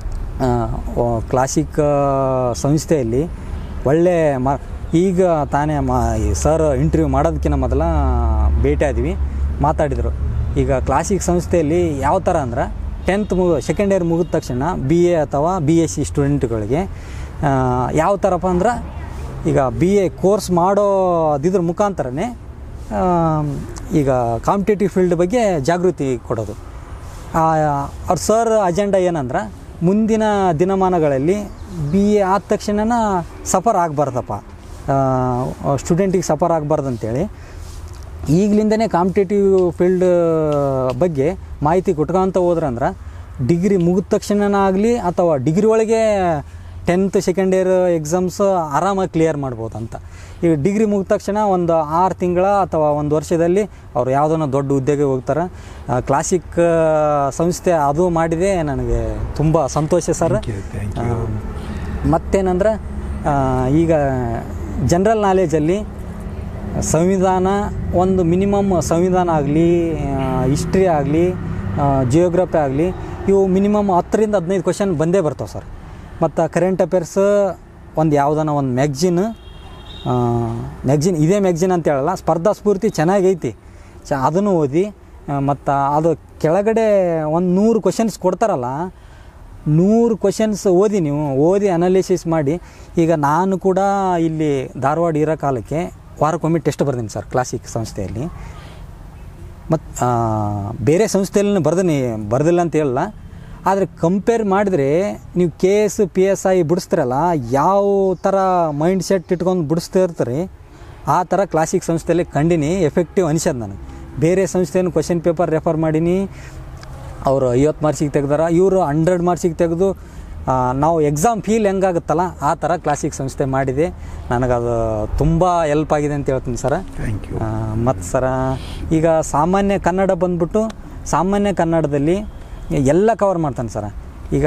ಕ್ಲಾಸಿಕ್ ಸಂಸ್ಥೆಯಲ್ಲಿ ಒಳ್ಳೆ ಮ ಈಗ ತಾನೇ ಮಾ ಸರ್ ಇಂಟರ್ವ್ಯೂ ಮಾಡೋದಕ್ಕಿಂತ ಮೊದಲ ಭೇಟಿ ಆದ್ವಿ ಮಾತಾಡಿದರು ಈಗ ಕ್ಲಾಸಿಕ್ ಸಂಸ್ಥೆಯಲ್ಲಿ ಯಾವ ಥರ ಅಂದ್ರೆ ಟೆಂತ್ ಮುಗ ಸೆಕೆಂಡ್ ಇಯರ್ ಮುಗಿದ ತಕ್ಷಣ ಬಿ ಎ ಅಥವಾ ಬಿ ಎಸ್ ಸಿ ಸ್ಟೂಡೆಂಟ್ಗಳಿಗೆ ಆ, ಯಾವ ಥರಪ್ಪ ಅಂದ್ರೆ ಈಗ ಬಿ ಎ ಕೋರ್ಸ್ ಮಾಡೋದಿದ್ರ ಮುಖಾಂತರನೇ ಆ, ಈಗ ಕಾಂಪಿಟೇಟಿವ್ ಫೀಲ್ಡ್ ಬಗ್ಗೆ ಜಾಗೃತಿ ಕೊಡೋದು ಆ, ಅವ್ರ ಸರ್ ಅಜೆಂಡಾ ಏನಂದ್ರೆ ಮುಂದಿನ ದಿನಮಾನಗಳಲ್ಲಿ ಬಿ ಎ ಆದ ತಕ್ಷಣ ಸಫರ್ ಆಗಬಾರ್ದಪ್ಪ ಸ್ಟೂಡೆಂಟಿಗೆ ಸಫರ್ ಆಗಬಾರ್ದು ಅಂತೇಳಿ ಈಗಲಿಂದನೇ ಕಾಂಪಿಟೇಟಿವ್ ಫೀಲ್ಡ್ ಬಗ್ಗೆ ಮಾಹಿತಿ ಕೊಟ್ಕೊಂತ ಹೋದ್ರಂದ್ರೆ ಡಿಗ್ರಿ ಮುಗಿದ ತಕ್ಷಣ ಆಗಲಿ ಅಥವಾ ಡಿಗ್ರಿ ಒಳಗೆ ಟೆಂತ್ ಸೆಕೆಂಡ್ ಇಯರ್ ಎಕ್ಸಾಮ್ಸ್ ಆರಾಮಾಗಿ ಕ್ಲಿಯರ್ ಮಾಡ್ಬೋದು ಅಂತ ಈಗ ಡಿಗ್ರಿ ಮುಗಿದ ತಕ್ಷಣ ಒಂದು ಆರು ತಿಂಗಳ ಅಥವಾ ಒಂದು ವರ್ಷದಲ್ಲಿ ಅವ್ರು ಯಾವುದನ್ನ ದೊಡ್ಡ ಹುದ್ದೆಗೆ ಹೋಗ್ತಾರೆ ಕ್ಲಾಸಿಕ್ ಸಂಸ್ಥೆ ಅದು ಮಾಡಿದೆ ನನಗೆ ತುಂಬ ಸಂತೋಷ sir Thank you, thank you. ಮತ್ತೇನಂದ್ರೆ ಆ, ಈಗ ಜನರಲ್ ನಾಲೆಜಲ್ಲಿ ಸಂವಿಧಾನ ಒಂದು ಮಿನಿಮಮ್ ಸಂವಿಧಾನ ಆಗಲಿ ಹಿಸ್ಟ್ರಿ ಆಗಲಿ ಜಿಯೋಗ್ರಫಿ ಆಗಲಿ ಇವು ಮಿನಿಮಮ್ ಹತ್ತರಿಂದ ಹದಿನೈದು ಕ್ವಶನ್ ಬಂದೇ ಬರ್ತಾವೆ ಸರ್ ಮತ್ತು ಕರೆಂಟ್ ಅಫೇರ್ಸ್ ಒಂದು ಯಾವುದನ್ನ ಒಂದು ಮ್ಯಾಗ್ಜಿನ್ ಮ್ಯಾಗ್ಜಿನ್ ಇದೇ ಮ್ಯಾಗ್ಜಿನ್ ಅಂತ ಹೇಳಲ್ಲ ಸ್ಪರ್ಧಾ ಸ್ಫೂರ್ತಿ ಚೆನ್ನಾಗೈತಿ ಚ ಅದನ್ನು ಓದಿ ಮತ್ತು ಅದು ಕೆಳಗಡೆ ಒಂದು ನೂರು ಕ್ವಶನ್ಸ್ ಕೊಡ್ತಾರಲ್ಲ ನೂರು ಕ್ವಶನ್ಸ್ ಓದಿ ನೀವು ಓದಿ ಅನಾಲಿಸಿಸ್ ಮಾಡಿ ಈಗ ನಾನು ಕೂಡ ಇಲ್ಲಿ ಧಾರವಾಡ ಇರೋ ಕಾಲಕ್ಕೆ ವಾರಕ್ಕೊಮ್ಮೆ ಟೆಸ್ಟ್ ಬರ್ತೀನಿ ಸರ್ ಕ್ಲಾಸಿಕ್ ಸಂಸ್ಥೆಯಲ್ಲಿ ಮತ್ತು ಬೇರೆ ಸಂಸ್ಥೆಯಲ್ಲಿ ಬರ್ದೀನಿ ಬರ್ದಿಲ್ಲ ಅಂತ ಹೇಳಲ್ಲ ಆದರೆ ಕಂಪೇರ್ ಮಾಡಿದ್ರೆ ನೀವು K S P S I ಬಿಡಿಸ್ತಿರಲ್ಲ ಯಾವ ಥರ ಮೈಂಡ್ ಸೆಟ್ ಇಟ್ಕೊಂಡು ಬಿಡಿಸ್ತಾ ಇರ್ತಾರೆ ಆ ಥರ ಕ್ಲಾಸಿಕ್ ಸಂಸ್ಥೆಯಲ್ಲಿ ಕಂಡಿನಿ ಎಫೆಕ್ಟಿವ್ ಅನಿಸೋದು ನನಗೆ ಬೇರೆ ಸಂಸ್ಥೆಯನ್ನು ಕ್ವಶನ್ ಪೇಪರ್ ರೆಫರ್ ಮಾಡೀನಿ ಅವರು ಐವತ್ತು ಮಾರ್ಕ್ಸಿಗೆ ತೆಗ್ದಾರ ಇವರು ಹಂಡ್ರೆಡ್ ಮಾರ್ಕ್ಸಿಗೆ ತೆಗೆದು ಆ, ನಾವು ಎಕ್ಸಾಮ್ ಫೀಲ್ ಹೆಂಗಾಗುತ್ತಲ್ಲ ಆ ಥರ ಕ್ಲಾಸಿಕ್ ಸಂಸ್ಥೆ ಮಾಡಿದೆ ನನಗದು ತುಂಬ ಹೆಲ್ಪ್ ಆಗಿದೆ ಅಂತ ಹೇಳ್ತೀನಿ ಸರ ಥ್ಯಾಂಕ್ ಯು ಮತ್ತು ಸರ ಈಗ ಸಾಮಾನ್ಯ ಕನ್ನಡ ಬಂದ್ಬಿಟ್ಟು ಸಾಮಾನ್ಯ ಕನ್ನಡದಲ್ಲಿ ಎಲ್ಲ ಕವರ್ ಮಾಡ್ತಾನೆ ಸರ ಈಗ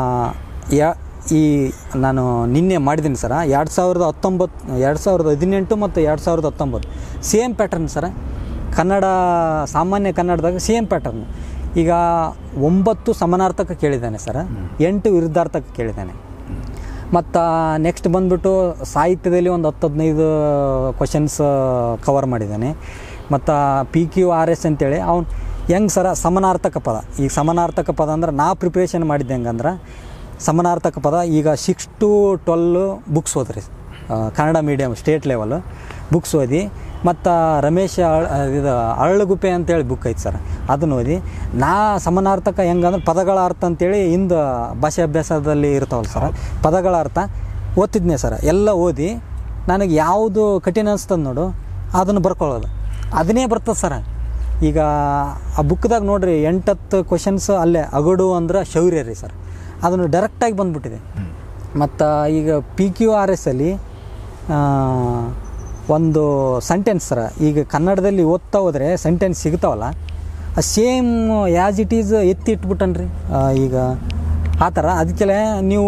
ಯಾ ಈ ನಾನು ನಿನ್ನೆ ಮಾಡಿದ್ದೀನಿ ಸರ ಎರಡು ಸಾವಿರದ ಹತ್ತೊಂಬತ್ತು ಎರಡು ಸಾವಿರದ ಹದಿನೆಂಟು ಮತ್ತು ಎರಡು ಸಾವಿರದ ಹತ್ತೊಂಬತ್ತು ಸೇಮ್ ಪ್ಯಾಟರ್ನ್ ಸರ ಕನ್ನಡ ಸಾಮಾನ್ಯ ಕನ್ನಡದಾಗ ಸೇಮ್ ಪ್ಯಾಟರ್ನ್ ಈಗ ಒಂಬತ್ತು ಸಮಾನಾರ್ಥಕ ಕೇಳಿದ್ದಾನೆ ಸರ ಎಂಟು ವಿರುದ್ಧಾರ್ಥಕ ಕೇಳಿದ್ದಾನೆ ಮತ್ತು ನೆಕ್ಸ್ಟ್ ಬಂದ್ಬಿಟ್ಟು ಸಾಹಿತ್ಯದಲ್ಲಿ ಒಂದು ಹತ್ತು ಹದಿನೈದು ಕ್ವಶನ್ಸ್ ಕವರ್ ಮಾಡಿದ್ದಾನೆ ಮತ್ತು ಪಿ ಕ್ಯೂ ಆರ್ ಎಸ್ ಅಂತೇಳಿ ಅವ್ನು ಹೆಂಗೆ ಸರ ಸಮನಾರ್ಥಕ ಪದ ಈಗ ಸಮನಾರ್ಥಕ ಪದ ಅಂದ್ರೆ ನಾ ಪ್ರಿಪ್ರೇಷನ್ ಮಾಡಿದ್ದೆ ಹೆಂಗಂದ್ರೆ ಸಮನಾರ್ಥಕ ಪದ ಈಗ ಸಿಕ್ಸ್ ಟು ಟ್ವೆಲ್ಲು ಬುಕ್ಸ್ ಓದ್ರಿ ಆ, Kannada medium state level books ಓದಿ ಮತ್ತು ರಮೇಶ್ ಅಳ್ ಇದು ಅರಳುಗುಪ್ಪೆ ಅಂತೇಳಿ ಬುಕ್ ಐತೆ ಸರ್ ಅದನ್ನು ಓದಿ ನಾ ಸಮಾನಾರ್ಥಕ ಹೆಂಗಂದ್ರೆ ಪದಗಳ ಅರ್ಥ ಅಂತೇಳಿ ಹಿಂದೆ ಭಾಷೆ ಅಭ್ಯಾಸದಲ್ಲಿ ಇರ್ತಾವಲ್ಲ ಸರ್ ಪದಗಳ ಅರ್ಥ ಓದ್ತಿದ್ನೆ ಸರ್ ಎಲ್ಲ ಓದಿ ನನಗೆ ಯಾವುದು ಕಠಿಣ ಅನಿಸ್ತದೆ ನೋಡು ಅದನ್ನು ಬರ್ಕೊಳ್ಳೋದು ಅದನ್ನೇ ಬರ್ತದೆ ಸರ್ ಈಗ ಆ ಬುಕ್ದಾಗ ನೋಡ್ರಿ ಎಂಟತ್ತು ಕ್ವಶನ್ಸ್ ಅಲ್ಲೇ ಅಗಡು ಅಂದ್ರೆ ಶೌರ್ಯ ರೀ ಸರ್ ಅದನ್ನು ಡೈರೆಕ್ಟಾಗಿ ಬಂದ್ಬಿಟ್ಟಿದೆ ಮತ್ತು ಈಗ ಪಿ ಕ್ಯೂ ಆರ್ ಎಸ್ ಅಲ್ಲಿ ಆ, ಒಂದು ಸೆಂಟೆನ್ಸ್ ಸರ ಈಗ ಕನ್ನಡದಲ್ಲಿ ಓದ್ತಾ ಹೋದರೆ ಸೆಂಟೆನ್ಸ್ ಸಿಗ್ತಾವಲ್ಲ ಆ ಸೇಮ್ ಯಾಸ್ ಇಟ್ ಈಸ್ ಎತ್ತಿ ಇಟ್ಬಿಟ್ಟನ್ರಿ ಆ, ಈಗ ಆ ಥರ ಅದಕ್ಕೆ ನೀವು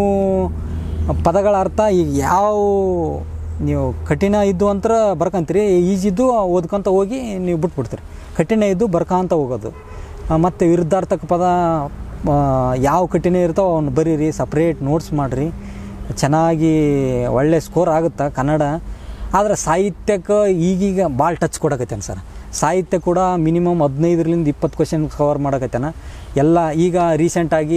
ಪದಗಳ ಅರ್ಥ ಈಗ ಯಾವ ನೀವು ಕಠಿಣ ಇದ್ದು ಅಂತ ಬರ್ಕೊಂತೀರಿ ಈಜಿದ್ದು ಓದ್ಕೊಂತ ಹೋಗಿ ನೀವು ಬಿಟ್ಬಿಡ್ತೀರಿ ಕಠಿಣ ಇದ್ದು ಬರ್ಕೊಂತ ಹೋಗೋದು ಮತ್ತು ವಿರುದ್ಧಾರ್ಥಕ ಪದ ಆ, ಯಾವ ಕಠಿಣ ಇರ್ತಾವೆ ಅವ್ನು ಬರೀರಿ ಸಪ್ರೇಟ್ ನೋಟ್ಸ್ ಮಾಡಿರಿ ಚೆನ್ನಾಗಿ ಒಳ್ಳೆ ಸ್ಕೋರ್ ಆಗುತ್ತೆ ಕನ್ನಡ ಆದರೆ ಸಾಹಿತ್ಯಕ್ಕೆ ಈಗೀಗ ಭಾಳ ಟಚ್ ಕೊಡಕತ್ತೇನೆ ಸರ್ ಸಾಹಿತ್ಯ ಕೂಡ ಮಿನಿಮಮ್ ಹದಿನೈದರಿಂದ ಇಪ್ಪತ್ತು ಕ್ವಶನ್ ಕವರ್ ಮಾಡಕತ್ತೇನೆ ಎಲ್ಲ ಈಗ ರೀಸೆಂಟಾಗಿ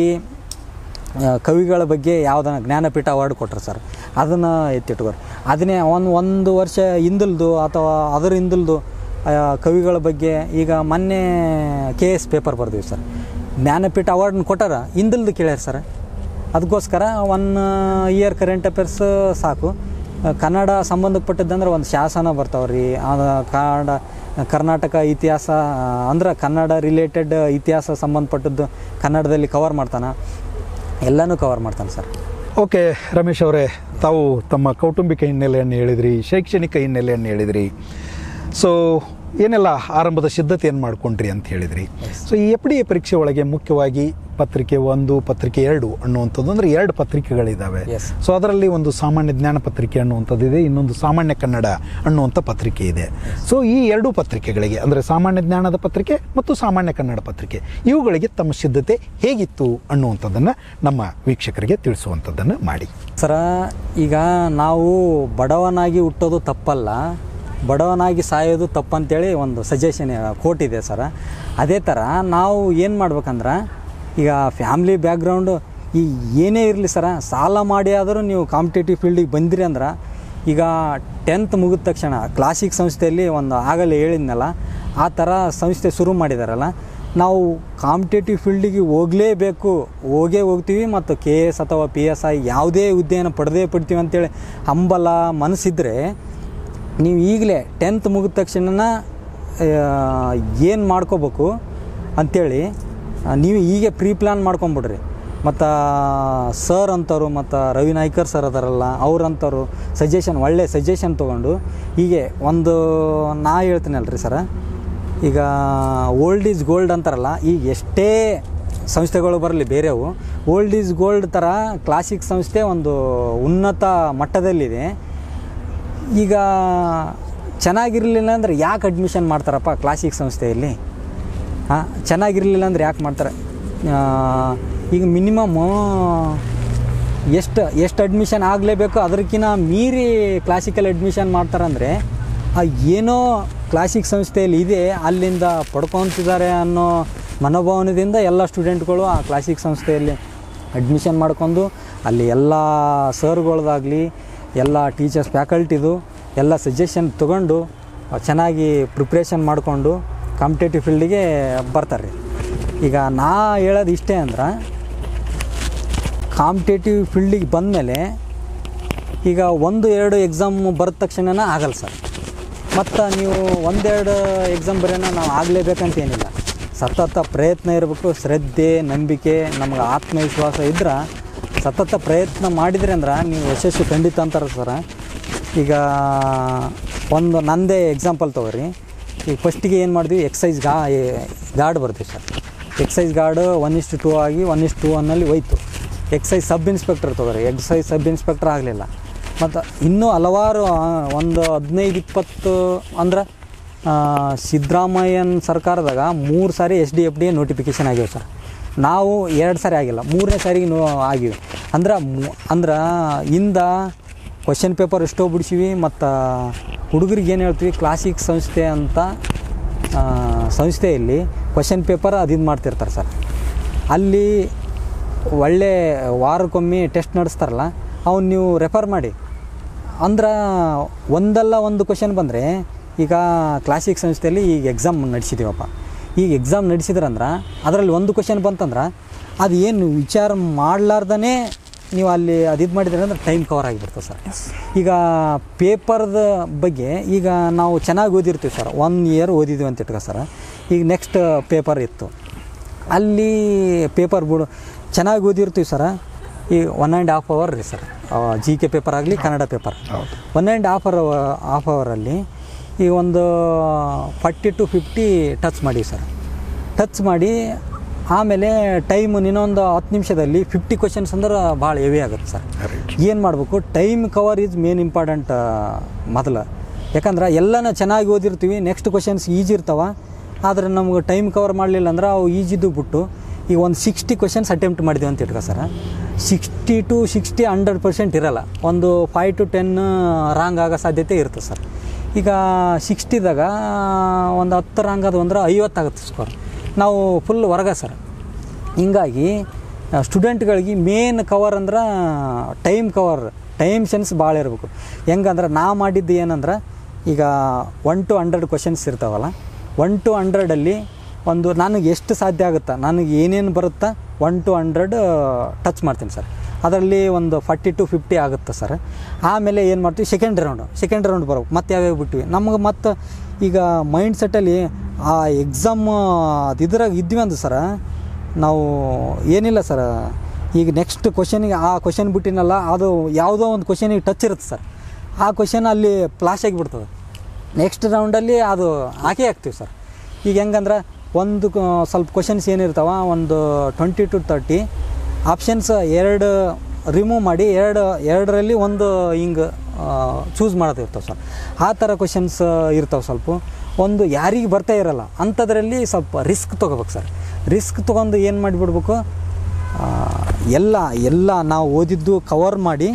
ಆ, ಕವಿಗಳ ಬಗ್ಗೆ ಯಾವುದನ್ನ ಜ್ಞಾನಪೀಠ ಅವಾರ್ಡ್ ಕೊಟ್ರು ಸರ್ ಅದನ್ನು ಎತ್ತಿಟ್ಕೋರಿ ಅದನ್ನೇ ಒಂದು ಒಂದು ವರ್ಷ ಹಿಂದಲ್ದು ಅಥವಾ ಅದರ ಹಿಂದಲ್ದು ಆ, ಕವಿಗಳ ಬಗ್ಗೆ ಈಗ ಮೊನ್ನೆ ಕೆ ಎಸ್ ಪೇಪರ್ ಬರ್ತೀವಿ ಸರ್ ಜ್ಞಾನಪೀಠ ಅವಾರ್ಡ್ನ ಕೊಟ್ಟಾರ ಹಿಂದಲ್ದು ಕೇಳ್ಯಾರ ಸರ್ ಅದಕ್ಕೋಸ್ಕರ ಒನ್ ಇಯರ್ ಕರೆಂಟ್ ಅಫೇರ್ಸ್ ಸಾಕು ಆ, ಕನ್ನಡ ಸಂಬಂಧಪಟ್ಟದ್ದಂದ್ರೆ ಒಂದು ಶಾಸನ ಬರ್ತಾವ್ರಿ ಅದು ಕನ್ನಡ ಕರ್ನಾಟಕ ಇತಿಹಾಸ ಅಂದ್ರೆ ಕನ್ನಡ ರಿಲೇಟೆಡ್ ಇತಿಹಾಸ ಸಂಬಂಧಪಟ್ಟದ್ದು ಕನ್ನಡದಲ್ಲಿ ಕವರ್ ಮಾಡ್ತಾನೆ ಎಲ್ಲನೂ ಕವರ್ ಮಾಡ್ತಾನೆ ಸರ್ ಓಕೆ ರಮೇಶ್ ಅವರೇ ತಾವು ತಮ್ಮ ಕೌಟುಂಬಿಕ ಹಿನ್ನೆಲೆಯನ್ನು ಹೇಳಿದ್ರಿ ಶೈಕ್ಷಣಿಕ ಹಿನ್ನೆಲೆಯನ್ನು ಹೇಳಿದ್ರಿ ಸೊ ಏನೆಲ್ಲ ಆರಂಭದ ಸಿದ್ಧತೆಯನ್ನು ಮಾಡ್ಕೊಂಡ್ರಿ ಅಂತ ಹೇಳಿದ್ರಿ ಸೊ ಈ ಎಫ್ ಡಿ ಎ ಪರೀಕ್ಷೆ ಒಳಗೆ ಮುಖ್ಯವಾಗಿ ಪತ್ರಿಕೆ ಒಂದು ಪತ್ರಿಕೆ ಎರಡು ಅನ್ನುವಂಥದ್ದು ಅಂದರೆ ಎರಡು ಪತ್ರಿಕೆಗಳಿದ್ದಾವೆ Yes. ಸೊ ಅದರಲ್ಲಿ ಒಂದು ಸಾಮಾನ್ಯ ಜ್ಞಾನ ಪತ್ರಿಕೆ ಅನ್ನುವಂಥದ್ದು ಇದೆ ಇನ್ನೊಂದು ಸಾಮಾನ್ಯ ಕನ್ನಡ ಅನ್ನುವಂಥ ಪತ್ರಿಕೆ ಇದೆ ಸೊ ಈ ಎರಡೂ ಪತ್ರಿಕೆಗಳಿಗೆ ಅಂದರೆ ಸಾಮಾನ್ಯ ಜ್ಞಾನದ ಪತ್ರಿಕೆ ಮತ್ತು ಸಾಮಾನ್ಯ ಕನ್ನಡ ಪತ್ರಿಕೆ ಇವುಗಳಿಗೆ ತಮ್ಮ ಸಿದ್ಧತೆ ಹೇಗಿತ್ತು ಅನ್ನುವಂಥದ್ದನ್ನು ನಮ್ಮ ವೀಕ್ಷಕರಿಗೆ ತಿಳಿಸುವಂಥದ್ದನ್ನು ಮಾಡಿ ಸರ ಈಗ ನಾವು ಬಡವನಾಗಿ ಹುಟ್ಟೋದು ತಪ್ಪಲ್ಲ ಬಡವನಾಗಿ ಸಾಯೋದು ತಪ್ಪಂತೇಳಿ ಒಂದು ಸಜೆಷನ್ ಕೋಟ್ ಇದೆ ಸರ ಅದೇ ಥರ ನಾವು ಏನು ಮಾಡ್ಬೇಕಂದ್ರೆ ಈಗ ಫ್ಯಾಮ್ಲಿ ಬ್ಯಾಕ್ಗ್ರೌಂಡು ಈ ಏನೇ ಇರಲಿ ಸರ ಸಾಲ ಮಾಡಿ ಆದರೂ ನೀವು ಕಾಂಪಿಟೇಟಿವ್ ಫೀಲ್ಡಿಗೆ ಬಂದಿರಿ ಅಂದ್ರೆ ಈಗ ಟೆಂತ್ ಮುಗಿದ ತಕ್ಷಣ ಕ್ಲಾಸಿಕ್ ಸಂಸ್ಥೆಯಲ್ಲಿ ಒಂದು ಆಗಲೇ ಹೇಳಿದ್ನಲ್ಲ ಆ ಥರ ಸಂಸ್ಥೆ ಶುರು ಮಾಡಿದಾರಲ್ಲ ನಾವು ಕಾಂಪಿಟೇಟಿವ್ ಫೀಲ್ಡಿಗೆ ಹೋಗಲೇಬೇಕು ಹೋಗೇ ಹೋಗ್ತೀವಿ ಮತ್ತು ಕೆ ಎಸ್ ಅಥವಾ ಪಿ ಎಸ್ ಐ ಯಾವುದೇ ಹುದ್ದೆಯನ್ನು ಪಡೆದೇ ಪಡ್ತೀವಿ ಅಂತೇಳಿ ಹಂಬಲ ಮನಸ್ಸಿದ್ರೆ ನೀವು ಈಗಲೇ ಟೆಂತ್ ಮುಗಿದ ತಕ್ಷಣ ಏನು ಮಾಡ್ಕೋಬೇಕು ಅಂಥೇಳಿ ಆ, ನೀವು ಹೀಗೆ ಪ್ರೀ ಪ್ಲ್ಯಾನ್ ಮಾಡ್ಕೊಂಬಿಡ್ರಿ ಮತ್ತು ಸರ್ ಅಂತವರು ಮತ್ತು ರವಿ ನಾಯ್ಕರ್ ಸರ್ ಅದಾರಲ್ಲ ಅವ್ರಂಥವ್ರು ಸಜೆಷನ್ ಒಳ್ಳೆ ಸಜೆಷನ್ ತೊಗೊಂಡು ಹೀಗೆ ಒಂದು ನಾ ಹೇಳ್ತೀನಲ್ರಿ ಸರ ಈಗ ಓಲ್ಡ್ ಈಸ್ ಗೋಲ್ಡ್ ಅಂತಾರಲ್ಲ ಈಗ ಎಷ್ಟೇ ಸಂಸ್ಥೆಗಳು ಬರಲಿ ಬೇರೆವು ಓಲ್ಡ್ ಈಸ್ ಗೋಲ್ಡ್ ಥರ ಕ್ಲಾಸಿಕ್ ಸಂಸ್ಥೆ ಒಂದು ಉನ್ನತ ಮಟ್ಟದಲ್ಲಿದೆ ಈಗ ಚೆನ್ನಾಗಿರಲಿಲ್ಲ ಅಂದ್ರೆ ಯಾಕೆ ಅಡ್ಮಿಷನ್ ಮಾಡ್ತಾರಪ್ಪ ಕ್ಲಾಸಿಕ್ ಸಂಸ್ಥೆಯಲ್ಲಿ ಹಾಂ ಚೆನ್ನಾಗಿರಲಿಲ್ಲ ಅಂದ್ರೆ ಯಾಕೆ ಮಾಡ್ತಾರೆ ಆ, ಈಗ ಮಿನಿಮಮ್ಮು ಎಷ್ಟು ಎಷ್ಟು ಅಡ್ಮಿಷನ್ ಆಗಲೇಬೇಕು ಅದಕ್ಕಿಂತ ಮೀರಿ ಕ್ಲಾಸಿಕಲ್ ಅಡ್ಮಿಷನ್ ಮಾಡ್ತಾರಂದರೆ ಆ ಏನೋ ಕ್ಲಾಸಿಕ್ ಸಂಸ್ಥೆಯಲ್ಲಿ ಇದೆ ಅಲ್ಲಿಂದ ಪಡ್ಕೊತಿದ್ದಾರೆ ಅನ್ನೋ ಮನೋಭಾವನೆಯಿಂದ ಎಲ್ಲ ಸ್ಟೂಡೆಂಟ್ಗಳು ಆ ಕ್ಲಾಸಿಕ್ ಸಂಸ್ಥೆಯಲ್ಲಿ ಅಡ್ಮಿಷನ್ ಮಾಡ್ಕೊಂಡು ಅಲ್ಲಿ ಎಲ್ಲ ಸರ್ಗಳದಾಗಲಿ ಎಲ್ಲ ಟೀಚರ್ಸ್ ಫ್ಯಾಕಲ್ಟಿದು ಎಲ್ಲ ಸಜೆಷನ್ ತೊಗೊಂಡು ಚೆನ್ನಾಗಿ ಪ್ರಿಪ್ರೇಷನ್ ಮಾಡಿಕೊಂಡು ಕಾಂಪಿಟೇಟಿವ್ ಫೀಲ್ಡಿಗೆ ಬರ್ತಾರೆ ಈಗ ನಾ ಹೇಳೋದು ಇಷ್ಟೇ ಅಂದ್ರೆ ಕಾಂಪಿಟೇಟಿವ್ ಫೀಲ್ಡಿಗೆ ಬಂದಮೇಲೆ ಈಗ ಒಂದು ಎರಡು ಎಕ್ಸಾಮ್ ಬರೆದ ತಕ್ಷಣ ಆಗಲ್ಲ ಸರ್ ಮತ್ತು ನೀವು ಒಂದೆರಡು ಎಕ್ಸಾಮ್ ಬರೆಯೋಣ ನಾವು ಆಗಲೇಬೇಕಂತ ಏನಿಲ್ಲ ಸತತ ಪ್ರಯತ್ನ ಇರಬೇಕು ಶ್ರದ್ಧೆ ನಂಬಿಕೆ ನಮ್ಗೆ ಆತ್ಮವಿಶ್ವಾಸ ಇದ್ರೆ ಸತತ ಪ್ರಯತ್ನ ಮಾಡಿದ್ರಿ ಅಂದ್ರೆ ನೀವು ಯಶಸ್ವಿ ಖಂಡಿತ ಅಂತಾರೆ ಸರ ಈಗ ಒಂದು ನಂದೇ ಎಕ್ಸಾಂಪಲ್ ತೊಗೊರಿ ಈಗ ಫಸ್ಟಿಗೆ ಏನು ಮಾಡಿದ್ವಿ ಎಕ್ಸೈಸ್ ಗಾ ಗಾರ್ಡ್ ಬರ್ತೀವಿ ಸರ್ ಎಕ್ಸೈಸ್ ಗಾರ್ಡ್ ಒನ್ ಇಷ್ಟು ಟೂ ಆಗಿ ಒನ್ ಇಷ್ಟು ಟೂ ಅನ್ನಲ್ಲಿ ಹೋಯ್ತು ಎಕ್ಸೈಸ್ ಸಬ್ ಇನ್ಸ್ಪೆಕ್ಟರ್ ತೊಗೊರಿ ಎಕ್ಸೈಸ್ ಸಬ್ ಇನ್ಸ್ಪೆಕ್ಟರ್ ಆಗಲಿಲ್ಲ ಮತ್ತು ಇನ್ನೂ ಹಲವಾರು ಆ, ಒಂದು ಹದಿನೈದು ಇಪ್ಪತ್ತು ಅಂದ್ರೆ ಆ, ಸಿದ್ದರಾಮಯ್ಯನ ಸರ್ಕಾರದಾಗ ಮೂರು ಸಾರಿ S D F D notification ಆಗ್ಯಾವ ಸರ್ ನಾವು ಎರಡು ಸಾರಿ ಆಗಿಲ್ಲ ಮೂರನೇ ಸಾರಿಗೆ ನೋ ಆಗಿವೆ ಅಂದ್ರೆ ಮು- ಅಂದ್ರೆ ಇಂದ ಕ್ವಶನ್ ಪೇಪರ್ ಎಷ್ಟೋ ಬಿಡಿಸಿವಿ ಮತ್ತು ಹುಡುಗರಿಗೆ ಏನು ಹೇಳ್ತೀವಿ ಕ್ಲಾಸಿಕ್ ಸಂಸ್ಥೆ ಅಂತ ಆ, ಸಂಸ್ಥೆಯಲ್ಲಿ ಕ್ವಶನ್ ಪೇಪರ್ ಅದು ಇದು ಮಾಡ್ತಿರ್ತಾರೆ ಸರ್ ಅಲ್ಲಿ ಒಳ್ಳೆ ವಾರಕ್ಕೊಮ್ಮೆ ಟೆಸ್ಟ್ ನಡೆಸ್ತಾರಲ್ಲ ಅವ್ನು ನೀವು ರೆಫರ್ ಮಾಡಿ ಅಂದ್ರೆ ಒಂದಲ್ಲ ಒಂದು ಕ್ವಶನ್ ಬಂದರೆ ಈಗ ಕ್ಲಾಸಿಕ್ ಸಂಸ್ಥೆಯಲ್ಲಿ ಈಗ ಎಕ್ಸಾಮ್ ನಡೆಸಿದ್ದೀವಪ್ಪ ಈಗ ಎಕ್ಸಾಮ್ ನಡೆಸಿದ್ರಂದ್ರೆ ಅದರಲ್ಲಿ ಒಂದು ಕ್ವಶನ್ ಬಂತಂದ್ರೆ ಅದು ಏನು ವಿಚಾರ ಮಾಡಲಾರ್ದೇ ನೀವು ಅಲ್ಲಿ ಅದು ಇದು ಮಾಡಿದ್ರೆ ಅಂದ್ರೆ ಟೈಮ್ ಕವರ್ ಆಗಿಬಿಡ್ತದೆ ಸರ್ ಈಗ ಪೇಪರ್ದ ಬಗ್ಗೆ ಈಗ ನಾವು ಚೆನ್ನಾಗಿ ಓದಿರ್ತೀವಿ ಸರ್ ಒನ್ ಇಯರ್ ಓದಿದ್ವಿ ಅಂತ ಇಟ್ಕೊ ಸರ್ ಈಗ ನೆಕ್ಸ್ಟ್ ಪೇಪರ್ ಇತ್ತು ಅಲ್ಲಿ ಪೇಪರ್ ಬಿಡು ಚೆನ್ನಾಗಿ ಓದಿರ್ತೀವಿ ಸರ ಈ ಒನ್ ಆ್ಯಂಡ್ ಹಾಫ್ ಅವರ್ ರೀ ಸರ್ ಜಿ ಕೆ ಪೇಪರ್ ಆಗಲಿ Kannada paper one and half hour half ಅವರಲ್ಲಿ ಈ ಒಂದು ಫಾರ್ಟಿ ಟು ಫಿಫ್ಟಿ ಟಚ್ ಮಾಡಿ ಸರ್ ಟಚ್ ಮಾಡಿ ಆಮೇಲೆ ಟೈಮ್ ಇನ್ನೊಂದು ಹತ್ತು ನಿಮಿಷದಲ್ಲಿ ಫಿಫ್ಟಿ ಕ್ವಶನ್ಸ್ ಅಂದ್ರೆ ಭಾಳ ಹೆವಿ ಆಗುತ್ತೆ ಸರ್ ಏನು ಮಾಡಬೇಕು time cover is main important ಮೊದಲು ಯಾಕಂದ್ರೆ ಎಲ್ಲನ ಚೆನ್ನಾಗಿ ಓದಿರ್ತೀವಿ ನೆಕ್ಸ್ಟ್ ಕ್ವಶನ್ಸ್ ಈಜಿ ಇರ್ತಾವ ಆದರೆ ನಮ್ಗೆ ಟೈಮ್ ಕವರ್ ಮಾಡಲಿಲ್ಲ ಅಂದ್ರೆ ಅವು ಈಜಿದ್ದು ಬಿಟ್ಟು ಈಗ ಒಂದು ಸಿಕ್ಸ್ಟಿ ಕ್ವಶನ್ಸ್ ಅಟೆಂಪ್ಟ್ ಮಾಡಿದ್ವಿ ಅಂತ ಇಟ್ಕೊ sir sixty to sixty hundred percent ಇರಲ್ಲ ಒಂದು ಫೈವ್ ಟು ಟೆನ್ ರಾಂಗ್ ಆಗೋ ಸಾಧ್ಯತೆ ಇರುತ್ತೆ ಸರ್ ಈಗ ಸಿಕ್ಸ್ಟಿದಾಗ ಒಂದು ಹತ್ತು ರಾಂಗ್ ಅದು ಅಂದ್ರೆ ಐವತ್ತಾಗುತ್ತೆ ಸ್ಕೋರ್ ನಾವು ಫುಲ್ ಹೊರಗ ಸರ್ ಹಿಂಗಾಗಿ ಸ್ಟೂಡೆಂಟ್ಗಳಿಗೆ ಮೇನ್ ಕವರ್ ಅಂದ್ರೆ ಟೈಮ್ ಕವರ್ ಟೈಮ್ ಸೆನ್ಸ್ ಭಾಳ ಇರಬೇಕು ಹೆಂಗಂದ್ರೆ ನಾ ಮಾಡಿದ್ದು ಏನಂದ್ರೆ ಈಗ ಒನ್ ಟು ಹಂಡ್ರೆಡ್ ಕ್ವಶನ್ಸ್ ಇರ್ತಾವಲ್ಲ ಒನ್ ಟು ಹಂಡ್ರೆಡಲ್ಲಿ ಒಂದು ನನಗೆ ಎಷ್ಟು ಸಾಧ್ಯ ಆಗುತ್ತಾ ನನಗೆ ಏನೇನು ಬರುತ್ತಾ ಒನ್ ಟು ಹಂಡ್ರೆಡ್ ಟಚ್ ಮಾಡ್ತೀನಿ ಸರ್ ಅದರಲ್ಲಿ ಒಂದು ಫಾರ್ಟಿ ಟು ಫಿಫ್ಟಿ ಆಗುತ್ತೆ ಸರ್ ಆಮೇಲೆ ಏನು ಮಾಡ್ತೀವಿ ಸೆಕೆಂಡ್ ರೌಂಡು ಸೆಕೆಂಡ್ ರೌಂಡ್ ಬರ್ಬೇಕು ಮತ್ತೆ ಯಾವ್ಯಾವ ಬಿಟ್ವಿ ನಮ್ಗೆ ಮತ್ತು ಈಗ ಮೈಂಡ್ ಸೆಟ್ಟಲ್ಲಿ ಆ ಎಕ್ಸಾಮ್ ಅದು ಇದ್ರಾಗ ಇದ್ವಿ ಅಂದ್ರೆ ಸರ ನಾವು ಏನಿಲ್ಲ ಸರ್ ಈಗ ನೆಕ್ಸ್ಟ್ ಕ್ವಶನಿಗೆ ಆ ಕ್ವಶನ್ ಬಿಟ್ಟಿನಲ್ಲ ಅದು ಯಾವುದೋ ಒಂದು ಕ್ವಶನಿಗೆ ಟಚ್ ಇರುತ್ತೆ ಸರ್ ಆ ಕ್ವಶನ್ ಅಲ್ಲಿ ಫ್ಲಾಶ್ ಆಗಿಬಿಡ್ತದೆ ನೆಕ್ಸ್ಟ್ ರೌಂಡಲ್ಲಿ ಅದು ಹಾಕೇ ಹಾಕ್ತೀವಿ ಸರ್ ಈಗ ಹೆಂಗಂದ್ರೆ ಒಂದು ಕ- ಸ್ವಲ್ಪ ಕ್ವಶನ್ಸ್ ಏನಿರ್ತಾವ ಒಂದು ಟ್ವೆಂಟಿ ಟು ತರ್ಟಿ ಆಪ್ಷನ್ಸ್ ಎರಡು ರಿಮೂವ್ ಮಾಡಿ ಎರಡು ಎರಡರಲ್ಲಿ ಒಂದು ಹಿಂಗೆ ಚೂಸ್ ಮಾಡೋದಿರ್ತಾವೆ ಸರ್ ಆ ಥರ ಕ್ವಶನ್ಸ್ ಇರ್ತಾವೆ ಸ್ವಲ್ಪ ಒಂದು ಯಾರಿಗೆ ಬರ್ತಾ ಇರಲ್ಲ ಅಂಥದ್ರಲ್ಲಿ ಸ್ವಲ್ಪ ರಿಸ್ಕ್ ತೊಗೋಬೇಕು ಸರ್ ರಿಸ್ಕ್ ತೊಗೊಂಡು ಏನು ಮಾಡಿಬಿಡ್ಬೇಕು ಆ, ಎಲ್ಲ ಎಲ್ಲ ನಾವು ಓದಿದ್ದು ಕವರ್ ಮಾಡಿ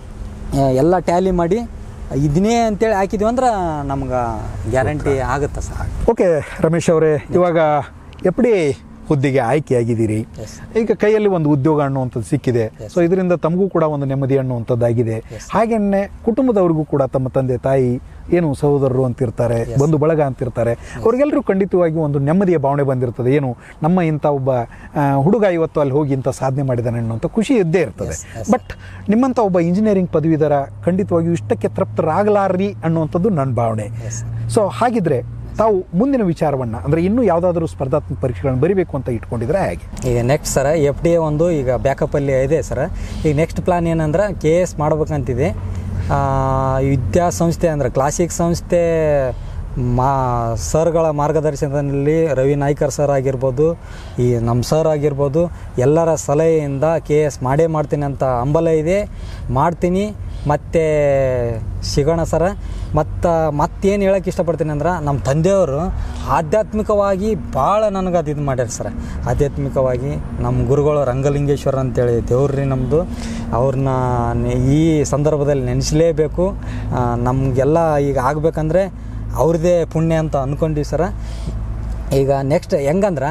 ಆ, ಎಲ್ಲ ಟ್ಯಾಲಿ ಮಾಡಿ ಇದನ್ನೇ ಅಂತೇಳಿ ಹಾಕಿದ್ವಿ ಅಂದ್ರೆ ನಮ್ಗೆ ಗ್ಯಾರಂಟಿ ಆಗುತ್ತೆ ಸರ್ ಓಕೆ ರಮೇಶ್ ಅವರೇ ಇವಾಗ ಎಫ್ ಡಿ ಹುದ್ದೆಗೆ ಆಯ್ಕೆಯಾಗಿದ್ದೀರಿ Yes. ಈಗ ಕೈಯಲ್ಲಿ ಒಂದು ಉದ್ಯೋಗ ಅನ್ನುವಂಥದ್ದು ಸಿಕ್ಕಿದೆ Yes. ಸೊ ಇದರಿಂದ ತಮಗೂ ಕೂಡ ಒಂದು ನೆಮ್ಮದಿ ಅನ್ನುವಂಥದ್ದಾಗಿದೆ ಹಾಗೆಯೇ ಕುಟುಂಬದವ್ರಿಗೂ ಕೂಡ ತಮ್ಮ ತಂದೆ ತಾಯಿ ಏನು ಸಹೋದರರು ಅಂತಿರ್ತಾರೆ ಬಂಧು ಬಳಗ ಅಂತಿರ್ತಾರೆ ಅವ್ರಿಗೆಲ್ಲರೂ ಖಂಡಿತವಾಗಿ ಒಂದು ನೆಮ್ಮದಿಯ ಭಾವನೆ ಬಂದಿರ್ತದೆ ಏನು ನಮ್ಮ ಇಂಥ ಒಬ್ಬ ಆ, ಹುಡುಗ ಇವತ್ತು ಅಲ್ಲಿ ಹೋಗಿ ಇಂಥ ಸಾಧನೆ ಮಾಡಿದ್ದಾನೆ ಅನ್ನುವಂಥ ಖುಷಿ ಇದ್ದೇ ಇರ್ತದೆ ಬಟ್ ನಿಮ್ಮಂಥ ಒಬ್ಬ ಇಂಜಿನಿಯರಿಂಗ್ ಪದವೀಧರ ಖಂಡಿತವಾಗಿಯೂ ಇಷ್ಟಕ್ಕೆ ತೃಪ್ತರಾಗಲಾರ್ರಿ ಅನ್ನುವಂಥದ್ದು ನನ್ನ ಭಾವನೆ Yes. ಸೊ ಹಾಗಿದ್ರೆ ತಾವು ಮುಂದಿನ ವಿಚಾರವನ್ನ ಅಂದ್ರೆ ಇನ್ನೂ ಯಾವುದಾದ್ರೂ ಸ್ಪರ್ಧಾತ್ಮಕ ಪರೀಕ್ಷೆಗಳನ್ನು ಬರೀಬೇಕು ಅಂತ ಇಟ್ಕೊಂಡಿದ್ರೆ ಹೇಗೆ ಈಗ next sir F D A ಒಂದು ಈಗ ಬ್ಯಾಕಪ್ಪಲ್ಲಿ ಇದೆ ಸರ್ ಈಗ ನೆಕ್ಸ್ಟ್ ಪ್ಲಾನ್ ಏನಂದ್ರೆ ಕೆ ಎಸ್ ಮಾಡ್ಬೇಕಂತಿದೆ ಆ, ವಿದ್ಯಾಸಂಸ್ಥೆ ಅಂದ್ರೆ ಕ್ಲಾಸಿಕ್ ಸಂಸ್ಥೆ ಮಾ ಸರ್ಗಳ ಮಾರ್ಗದರ್ಶನದಲ್ಲಿ ರವಿ ನಾಯ್ಕರ್ ಸರ್ ಆಗಿರ್ಬೋದು ಈ ನಮ್ಮ ಸರ್ ಆಗಿರ್ಬೋದು ಎಲ್ಲರ ಸಲಹೆಯಿಂದ ಕೆ ಎಸ್ ಮಾಡೇ ಮಾಡ್ತೀನಿ ಅಂತ ಹಂಬಲ ಇದೆ ಮಾಡ್ತೀನಿ ಮತ್ತು ಸಿಗೋಣ ಸರ ಮತ್ತು ಮತ್ತೇನು ಹೇಳೋಕ್ಕೆ ಇಷ್ಟಪಡ್ತೀನಿ ಅಂದ್ರೆ ನಮ್ಮ ತಂದೆಯವರು ಆಧ್ಯಾತ್ಮಿಕವಾಗಿ ಭಾಳ ನನಗೆ ಅದು ಇದು ಮಾಡ್ಯಾರ ಸರ್ ಆಧ್ಯಾತ್ಮಿಕವಾಗಿ ನಮ್ಮ ಗುರುಗಳು ರಂಗಲಿಂಗೇಶ್ವರ ಅಂತೇಳಿ ದೇವ್ರಿ ನಮ್ಮದು ಅವ್ರನ್ನ ನೆ- ಈ ಸಂದರ್ಭದಲ್ಲಿ ನೆನೆಸಲೇಬೇಕು ನಮಗೆಲ್ಲ ಈಗ ಆಗಬೇಕಂದ್ರೆ ಅವ್ರದ್ದೇ ಪುಣ್ಯ ಅಂತ ಅಂದ್ಕೊಂಡ್ವಿ ಸರ ಈಗ ನೆಕ್ಸ್ಟ್ ಹೆಂಗಂದ್ರೆ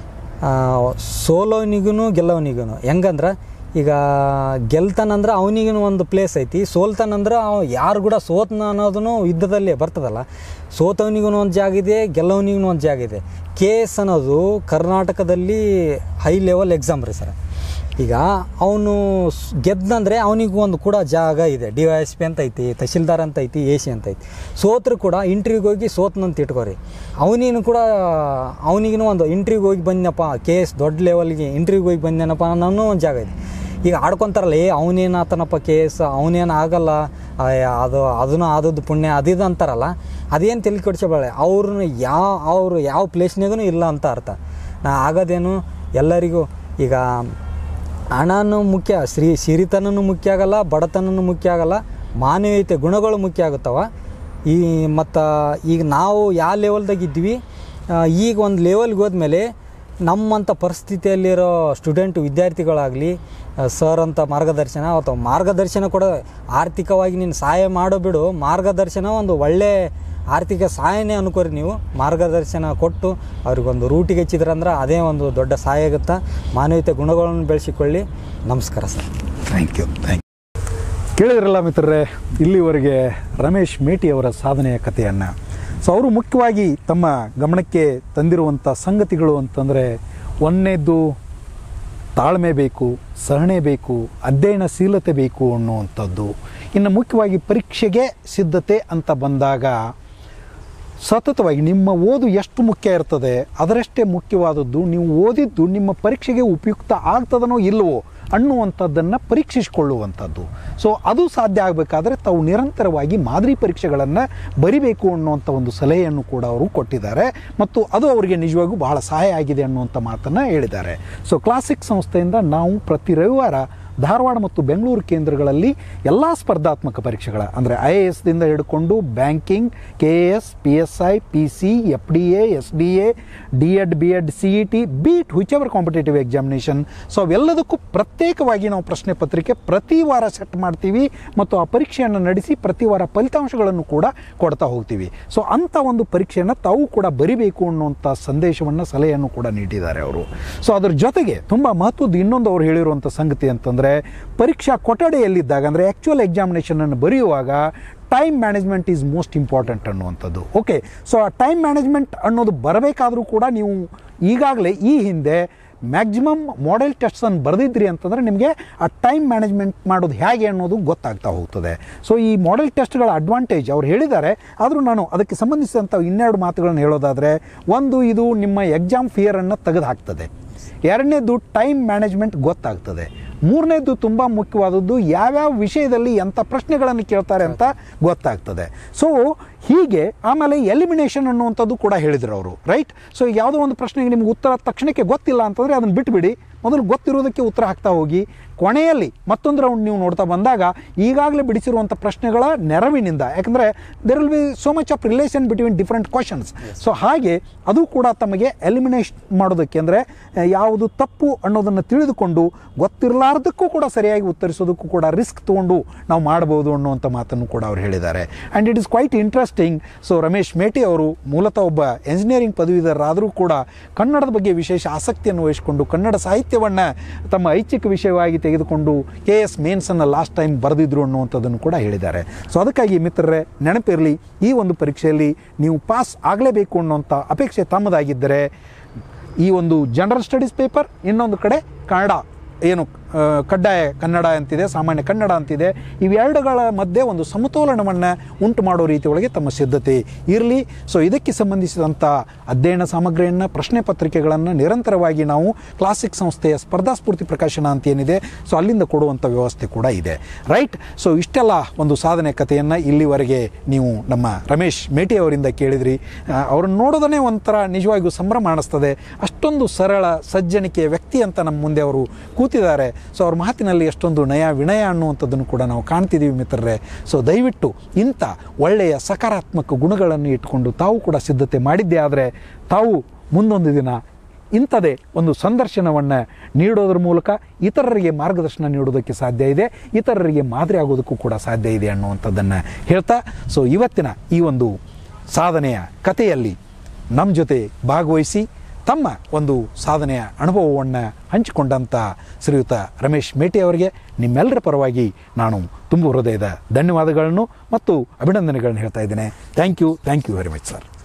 ಸೋಲೋನಿಗೂ ಗೆಲ್ಲೋನಿಗೂ ಹೆಂಗಂದ್ರೆ ಈಗ ಗೆಲ್ತಾನಂದ್ರೆ ಅವನಿಗೂ ಒಂದು ಪ್ಲೇಸ್ ಐತಿ ಸೋಲ್ತಾನಂದ್ರೆ ಅವ ಯಾರು ಕೂಡ ಸೋತ್ನ ಅನ್ನೋದನ್ನು ಯುದ್ಧದಲ್ಲಿ ಬರ್ತದಲ್ಲ ಸೋತವನಿಗೂ ಒಂದು ಜಾಗ ಇದೆ ಗೆಲ್ಲವನಿಗೂ ಒಂದು ಜಾಗ ಇದೆ ಕೆ ಎಸ್ ಅನ್ನೋದು ಕರ್ನಾಟಕದಲ್ಲಿ ಹೈ ಲೆವೆಲ್ ಎಕ್ಸಾಮ್ ರೀ ಸರ್ ಈಗ ಅವನು ಗೆದ್ದಂದರೆ ಅವನಿಗೂ ಒಂದು ಕೂಡ ಜಾಗ ಇದೆ ಡಿ ವೈ ಎಸ್ ಪಿ ಅಂತ ಐತಿ ತಹಶೀಲ್ದಾರ್ ಅಂತ ಐತಿ ಎ ಸಿ ಅಂತ ಐತಿ ಸೋತ್ರು ಕೂಡ ಇಂಟ್ರ್ವ್ಯೂಗೆ ಹೋಗಿ ಸೋತ್ನಂತ ಇಟ್ಕೋರಿ ಅವನಿಗೂ ಕೂಡ ಅವನಿಗೂ ಒಂದು ಇಂಟ್ರ್ವ್ಯೂಗೆ ಹೋಗಿ ಬಂದನಪ್ಪ ಕೆ ಎಸ್ ದೊಡ್ಡ ಲೆವೆಲ್ಗೆ ಇಂಟ್ರ್ವ್ಯೂಗೆ ಹೋಗಿ ಬಂದೇನಪ್ಪ ಅನ್ನೋ ಒಂದು ಜಾಗ ಇದೆ ಈಗ ಆಡ್ಕೊತಾರಲ್ಲ ಏ ಅವನೇನು ಆತನಪ್ಪ ಕೆ ಎಸ್ ಅವನೇನು ಆಗಲ್ಲ ಅಯ್ಯ, ಅದು ಅದನ್ನು ಆದದ್ದು ಪುಣ್ಯ ಅದಿದು ಅಂತಾರಲ್ಲ ಅದೇನು ತಲೆ ಕೆಡ್ಸಬೇಡ ಅವ್ರನ್ನ ಯಾವ ಅವರು ಯಾವ ಪ್ಲೇಸ್ನಾಗೂ ಇಲ್ಲ ಅಂತ ಅರ್ಥ ನಾ ಆಗೋದೇನು ಎಲ್ಲರಿಗೂ ಈಗ ಹಣನೂ ಮುಖ್ಯ ಶ್ರೀ ಸಿರಿತನೂ ಮುಖ್ಯ ಆಗಲ್ಲ ಬಡತನೂ ಮುಖ್ಯ ಆಗಲ್ಲ ಮಾನವೀಯತೆ ಗುಣಗಳು ಮುಖ್ಯ ಆಗುತ್ತವ ಈ ಮತ್ತು ಈಗ ನಾವು ಯಾವ ಲೆವೆಲ್ದಾಗ ಇದ್ವಿ ಆ, ಈಗ ಒಂದು ಲೆವೆಲ್ಗೆ ಹೋದ್ಮೇಲೆ ನಮ್ಮಂಥ ಪರಿಸ್ಥಿತಿಯಲ್ಲಿರೋ ಸ್ಟೂಡೆಂಟ್ ವಿದ್ಯಾರ್ಥಿಗಳಾಗಲಿ ಸರ್ ಅಂತ ಮಾರ್ಗದರ್ಶನ ಅಥವಾ ಮಾರ್ಗದರ್ಶನ ಕೂಡ ಆರ್ಥಿಕವಾಗಿ ನೀನು ಸಹಾಯ ಮಾಡೋ ಬಿಡು ಮಾರ್ಗದರ್ಶನ ಒಂದು ಒಳ್ಳೆ ಆರ್ಥಿಕ ಸಹಾಯನೇ ಅನ್ಕೋರಿ ನೀವು ಮಾರ್ಗದರ್ಶನ ಕೊಟ್ಟು ಅವ್ರಿಗೊಂದು ರೂಟಿಗೆ ಹಚ್ಚಿದ್ರಂದ್ರೆ ಅದೇ ಒಂದು ದೊಡ್ಡ ಸಹಾಯ ಆಗುತ್ತೆ ಮಾನವೀಯತೆ ಗುಣಗಳನ್ನು ಬೆಳೆಸಿಕೊಳ್ಳಿ ನಮಸ್ಕಾರ ಸರ್ ಥ್ಯಾಂಕ್ ಯು ಥ್ಯಾಂಕ್ ಕೇಳಿದ್ರಲ್ಲ ಮಿತ್ರರೇ ಇಲ್ಲಿವರೆಗೆ ರಮೇಶ್ ಮೇಟಿ ಅವರ ಸಾಧನೆಯ ಕಥೆಯನ್ನು ಸೊ ಅವರು ಮುಖ್ಯವಾಗಿ ತಮ್ಮ ಗಮನಕ್ಕೆ ತಂದಿರುವಂಥ ಸಂಗತಿಗಳು ಅಂತಂದರೆ ಒಂದನೇದ್ದು ತಾಳ್ಮೆ ಬೇಕು ಸಹನೆ ಬೇಕು ಅಧ್ಯಯನಶೀಲತೆ ಬೇಕು ಅನ್ನುವಂಥದ್ದು ಇನ್ನು ಮುಖ್ಯವಾಗಿ ಪರೀಕ್ಷೆಗೆ ಸಿದ್ಧತೆ ಅಂತ ಬಂದಾಗ ಸತತವಾಗಿ ನಿಮ್ಮ ಓದು ಎಷ್ಟು ಮುಖ್ಯ ಇರ್ತದೆ ಅದರಷ್ಟೇ ಮುಖ್ಯವಾದದ್ದು ನೀವು ಓದಿದ್ದು ನಿಮ್ಮ ಪರೀಕ್ಷೆಗೆ ಉಪಯುಕ್ತ ಆಗ್ತದನೋ ಇಲ್ಲವೋ ಅನ್ನುವಂಥದ್ದನ್ನು ಪರೀಕ್ಷಿಸಿಕೊಳ್ಳುವಂಥದ್ದು ಸೊ ಅದು ಸಾಧ್ಯ ಆಗಬೇಕಾದ್ರೆ ತಾವು ನಿರಂತರವಾಗಿ ಮಾದರಿ ಪರೀಕ್ಷೆಗಳನ್ನು ಬರಿಬೇಕು ಅನ್ನುವಂಥ ಒಂದು ಸಲಹೆಯನ್ನು ಕೂಡ ಅವರು ಕೊಟ್ಟಿದ್ದಾರೆ ಮತ್ತು ಅದು ಅವರಿಗೆ ನಿಜವಾಗೂ ಬಹಳ ಸಹಾಯ ಆಗಿದೆ ಅನ್ನುವಂಥ ಮಾತನ್ನು ಹೇಳಿದ್ದಾರೆ ಸೊ ಕ್ಲಾಸಿಕ್ ಸಂಸ್ಥೆಯಿಂದ ನಾವು ಪ್ರತಿ ರವಿವಾರ ಧಾರವಾಡ ಮತ್ತು ಬೆಂಗಳೂರು ಕೇಂದ್ರಗಳಲ್ಲಿ ಎಲ್ಲ ಸ್ಪರ್ಧಾತ್ಮಕ ಪರೀಕ್ಷೆಗಳ ಅಂದರೆ ಐ ಎ ಎಸ್ದಿಂದ ಹಿಡ್ಕೊಂಡು banking K A S P S I P C F D A S D A D Ed B Ed C E T be it whichever competitive examination so ಅವೆಲ್ಲದಕ್ಕೂ ಪ್ರತ್ಯೇಕವಾಗಿ ನಾವು ಪ್ರಶ್ನೆ ಪತ್ರಿಕೆ ಪ್ರತಿ ವಾರ ಸೆಟ್ ಮಾಡ್ತೀವಿ ಮತ್ತು ಆ ಪರೀಕ್ಷೆಯನ್ನು ನಡೆಸಿ ಪ್ರತಿ ವಾರ ಫಲಿತಾಂಶಗಳನ್ನು ಕೂಡ ಕೊಡ್ತಾ ಹೋಗ್ತೀವಿ ಸೊ ಅಂಥ ಒಂದು ಪರೀಕ್ಷೆಯನ್ನು ತಾವು ಕೂಡ ಬರಿಬೇಕು ಅನ್ನುವಂಥ ಸಂದೇಶವನ್ನು ಸಲಹೆಯನ್ನು ಕೂಡ ನೀಡಿದ್ದಾರೆ ಅವರು ಸೊ ಅದ್ರ ಜೊತೆಗೆ ತುಂಬ ಮಹತ್ವದ ಇನ್ನೊಂದು ಅವ್ರು ಹೇಳಿರುವಂಥ ಸಂಗತಿ ಅಂತಂದರೆ ಪರೀಕ್ಷಾ ಕೊಠಡಿಯಲ್ಲಿದ್ದಾಗ ಅಂದರೆ ಆ್ಯಕ್ಚುಯಲ್ ಎಕ್ಸಾಮಿನೇಷನನ್ನು ಬರೆಯುವಾಗ time management is most important ಅನ್ನುವಂಥದ್ದು ಓಕೆ ಸೊ ಆ ಟೈಮ್ ಮ್ಯಾನೇಜ್ಮೆಂಟ್ ಅನ್ನೋದು ಬರಬೇಕಾದರೂ ಕೂಡ ನೀವು ಈಗಾಗಲೇ ಈ ಹಿಂದೆ ಮ್ಯಾಕ್ಸಿಮಮ್ ಮಾಡೆಲ್ ಟೆಸ್ಟ್ಸನ್ನು ಬರೆದಿದ್ರಿ ಅಂತಂದರೆ ನಿಮಗೆ ಆ ಟೈಮ್ ಮ್ಯಾನೇಜ್ಮೆಂಟ್ ಮಾಡೋದು ಹೇಗೆ ಅನ್ನೋದು ಗೊತ್ತಾಗ್ತಾ ಹೋಗ್ತದೆ ಸೊ ಈ ಮಾಡೆಲ್ ಟೆಸ್ಟ್ಗಳ ಅಡ್ವಾಂಟೇಜ್ ಅವ್ರು ಹೇಳಿದ್ದಾರೆ ಆದರೂ ನಾನು ಅದಕ್ಕೆ ಸಂಬಂಧಿಸಿದಂಥ ಇನ್ನೆರಡು ಮಾತುಗಳನ್ನು ಹೇಳೋದಾದರೆ ಒಂದು ಇದು ನಿಮ್ಮ ಎಕ್ಸಾಮ್ ಫಿಯರನ್ನು ತೆಗೆದು ಹಾಕ್ತದೆ ಎರಡನೇದು ಟೈಮ್ ಮ್ಯಾನೇಜ್ಮೆಂಟ್ ಗೊತ್ತಾಗ್ತದೆ ಮೂರನೇದು ತುಂಬ ಮುಖ್ಯವಾದದ್ದು ಯಾವ್ಯಾವ ವಿಷಯದಲ್ಲಿ ಎಂಥ ಪ್ರಶ್ನೆಗಳನ್ನು ಕೇಳ್ತಾರೆ ಅಂತ ಗೊತ್ತಾಗ್ತದೆ ಸೊ ಹೀಗೆ ಆಮೇಲೆ ಎಲಿಮಿನೇಷನ್ ಅನ್ನುವಂಥದ್ದು ಕೂಡ ಹೇಳಿದ್ರು ಅವರು ರೈಟ್ ಸೊ ಈಗ ಯಾವುದೋ ಒಂದು ಪ್ರಶ್ನೆಗೆ ನಿಮ್ಗೆ ಉತ್ತರ ತಕ್ಷಣಕ್ಕೆ ಗೊತ್ತಿಲ್ಲ ಅಂತಂದರೆ ಅದನ್ನು ಬಿಟ್ಬಿಡಿ ಮೊದಲು ಗೊತ್ತಿರೋದಕ್ಕೆ ಉತ್ತರ ಹಾಕ್ತಾ ಹೋಗಿ ಕೊನೆಯಲ್ಲಿ ಮತ್ತೊಂದು ರೌಂಡ್ ನೀವು ನೋಡ್ತಾ ಬಂದಾಗ ಈಗಾಗಲೇ ಬಿಡಿಸಿರುವಂಥ ಪ್ರಶ್ನೆಗಳ ನೆರವಿನಿಂದ ಯಾಕಂದರೆ there will be so much of relation between different questions so ಹಾಗೆ ಅದು ಕೂಡ ತಮಗೆ ಎಲಿಮಿನೇಷನ್ ಮಾಡೋದಕ್ಕೆ ಅಂದರೆ ಯಾವುದು ತಪ್ಪು ಅನ್ನೋದನ್ನು ತಿಳಿದುಕೊಂಡು ಗೊತ್ತಿರಲಾರ್ದಕ್ಕೂ ಕೂಡ ಸರಿಯಾಗಿ ಉತ್ತರಿಸೋದಕ್ಕೂ ಕೂಡ ರಿಸ್ಕ್ ತೊಗೊಂಡು ನಾವು ಮಾಡ್ಬೋದು ಅನ್ನುವಂಥ ಮಾತನ್ನು ಕೂಡ ಅವ್ರು ಹೇಳಿದ್ದಾರೆ and it is quite interesting so Ramesh Meti ಅವರು ಮೂಲತಃ ಒಬ್ಬ ಎಂಜಿನಿಯರಿಂಗ್ ಪದವೀಧರರಾದರೂ ಕೂಡ ಕನ್ನಡದ ಬಗ್ಗೆ ವಿಶೇಷ ಆಸಕ್ತಿಯನ್ನು ವಹಿಸಿಕೊಂಡು ಕನ್ನಡ ಸಾಹಿತ್ಯವನ್ನು ತಮ್ಮ ಐಚ್ಛಿಕ ವಿಷಯವಾಗಿ ತೆಗೆದುಕೊಂಡು ಕೆ ಎಸ್ ಮೇನ್ಸನ್ನು ಲಾಸ್ಟ್ ಟೈಮ್ ಬರೆದಿದ್ರು ಅನ್ನುವಂಥದ್ದನ್ನು ಕೂಡ ಹೇಳಿದ್ದಾರೆ ಸೊ ಅದಕ್ಕಾಗಿ ಮಿತ್ರರೇ ನೆನಪಿರಲಿ ಈ ಒಂದು ಪರೀಕ್ಷೆಯಲ್ಲಿ ನೀವು ಪಾಸ್ ಆಗಲೇಬೇಕು ಅನ್ನುವಂಥ ಅಪೇಕ್ಷೆ ತಮ್ಮದಾಗಿದ್ದರೆ ಈ ಒಂದು ಜನರಲ್ ಸ್ಟಡೀಸ್ ಪೇಪರ್ ಇನ್ನೊಂದು ಕಡೆ ಕನ್ನಡ ಏನು ಆ, ಕಡ್ಡಾಯ ಕನ್ನಡ ಅಂತಿದೆ ಸಾಮಾನ್ಯ ಕನ್ನಡ ಅಂತಿದೆ ಇವೆರಡುಗಳ ಮಧ್ಯೆ ಒಂದು ಸಮತೋಲನವನ್ನು ಉಂಟು ಮಾಡೋ ರೀತಿ ಒಳಗೆ ತಮ್ಮ ಸಿದ್ಧತೆ ಇರಲಿ ಸೊ ಇದಕ್ಕೆ ಸಂಬಂಧಿಸಿದಂಥ ಅಧ್ಯಯನ ಸಾಮಗ್ರಿಯನ್ನು ಪ್ರಶ್ನೆ ಪತ್ರಿಕೆಗಳನ್ನು ನಿರಂತರವಾಗಿ ನಾವು ಕ್ಲಾಸಿಕ್ ಸಂಸ್ಥೆಯ ಸ್ಪರ್ಧಾ ಸ್ಫೂರ್ತಿ ಪ್ರಕಾಶನ ಅಂತ ಏನಿದೆ ಸೊ ಅಲ್ಲಿಂದ ಕೊಡುವಂಥ ವ್ಯವಸ್ಥೆ ಕೂಡ ಇದೆ ರೈಟ್ ಸೊ ಇಷ್ಟೆಲ್ಲ ಒಂದು ಸಾಧನೆ ಕಥೆಯನ್ನು ಇಲ್ಲಿವರೆಗೆ ನೀವು ನಮ್ಮ ರಮೇಶ್ ಮೇಟಿ ಅವರಿಂದ ಕೇಳಿದ್ರಿ ಆ, ಅವ್ರನ್ನ ನೋಡೋದನ್ನೇ ಒಂಥರ ನಿಜವಾಗಿಯೂ ಸಂಭ್ರಮ ಅನಿಸ್ತದೆ ಅಷ್ಟೊಂದು ಸರಳ ಸಜ್ಜನಿಕೆಯ ವ್ಯಕ್ತಿ ಅಂತ ನಮ್ಮ ಮುಂದೆ ಅವರು ಕೂತಿದ್ದಾರೆ ಸೊ ಅವ್ರ ಮಾತಿನಲ್ಲಿ ಎಷ್ಟೊಂದು ನಯ ವಿನಯ ಅನ್ನುವಂಥದ್ದನ್ನು ಕೂಡ ನಾವು ಕಾಣ್ತಿದ್ದೀವಿ ಮಿತ್ರರೇ ಸೊ ದಯವಿಟ್ಟು ಇಂಥ ಒಳ್ಳೆಯ ಸಕಾರಾತ್ಮಕ ಗುಣಗಳನ್ನು ಇಟ್ಕೊಂಡು ತಾವು ಕೂಡ ಸಿದ್ಧತೆ ಮಾಡಿದ್ದೇ ಆದರೆ ತಾವು ಮುಂದೊಂದು ದಿನ ಇಂಥದೇ ಒಂದು ಸಂದರ್ಶನವನ್ನು ನೀಡೋದ್ರ ಮೂಲಕ ಇತರರಿಗೆ ಮಾರ್ಗದರ್ಶನ ನೀಡೋದಕ್ಕೆ ಸಾಧ್ಯ ಇದೆ ಇತರರಿಗೆ ಮಾದರಿ ಆಗೋದಕ್ಕೂ ಕೂಡ ಸಾಧ್ಯ ಇದೆ ಅನ್ನುವಂಥದ್ದನ್ನು ಹೇಳ್ತಾ ಸೊ ಇವತ್ತಿನ ಈ ಒಂದು ಸಾಧನೆಯ ಕಥೆಯಲ್ಲಿ ನಮ್ಮ ಜೊತೆ ಭಾಗವಹಿಸಿ ತಮ್ಮ ಒಂದು ಸಾಧನೆಯ ಅನುಭವವನ್ನು ಹಂಚಿಕೊಂಡಂಥ ಶ್ರೀಯುತ ರಮೇಶ್ ಮೇಟಿ ಅವರಿಗೆ ನಿಮ್ಮೆಲ್ಲರ ಪರವಾಗಿ ನಾನು ತುಂಬ ಹೃದಯದ ಧನ್ಯವಾದಗಳನ್ನು ಮತ್ತು ಅಭಿನಂದನೆಗಳನ್ನು ಹೇಳ್ತಾ ಇದ್ದೇನೆ thank you thank you very much sir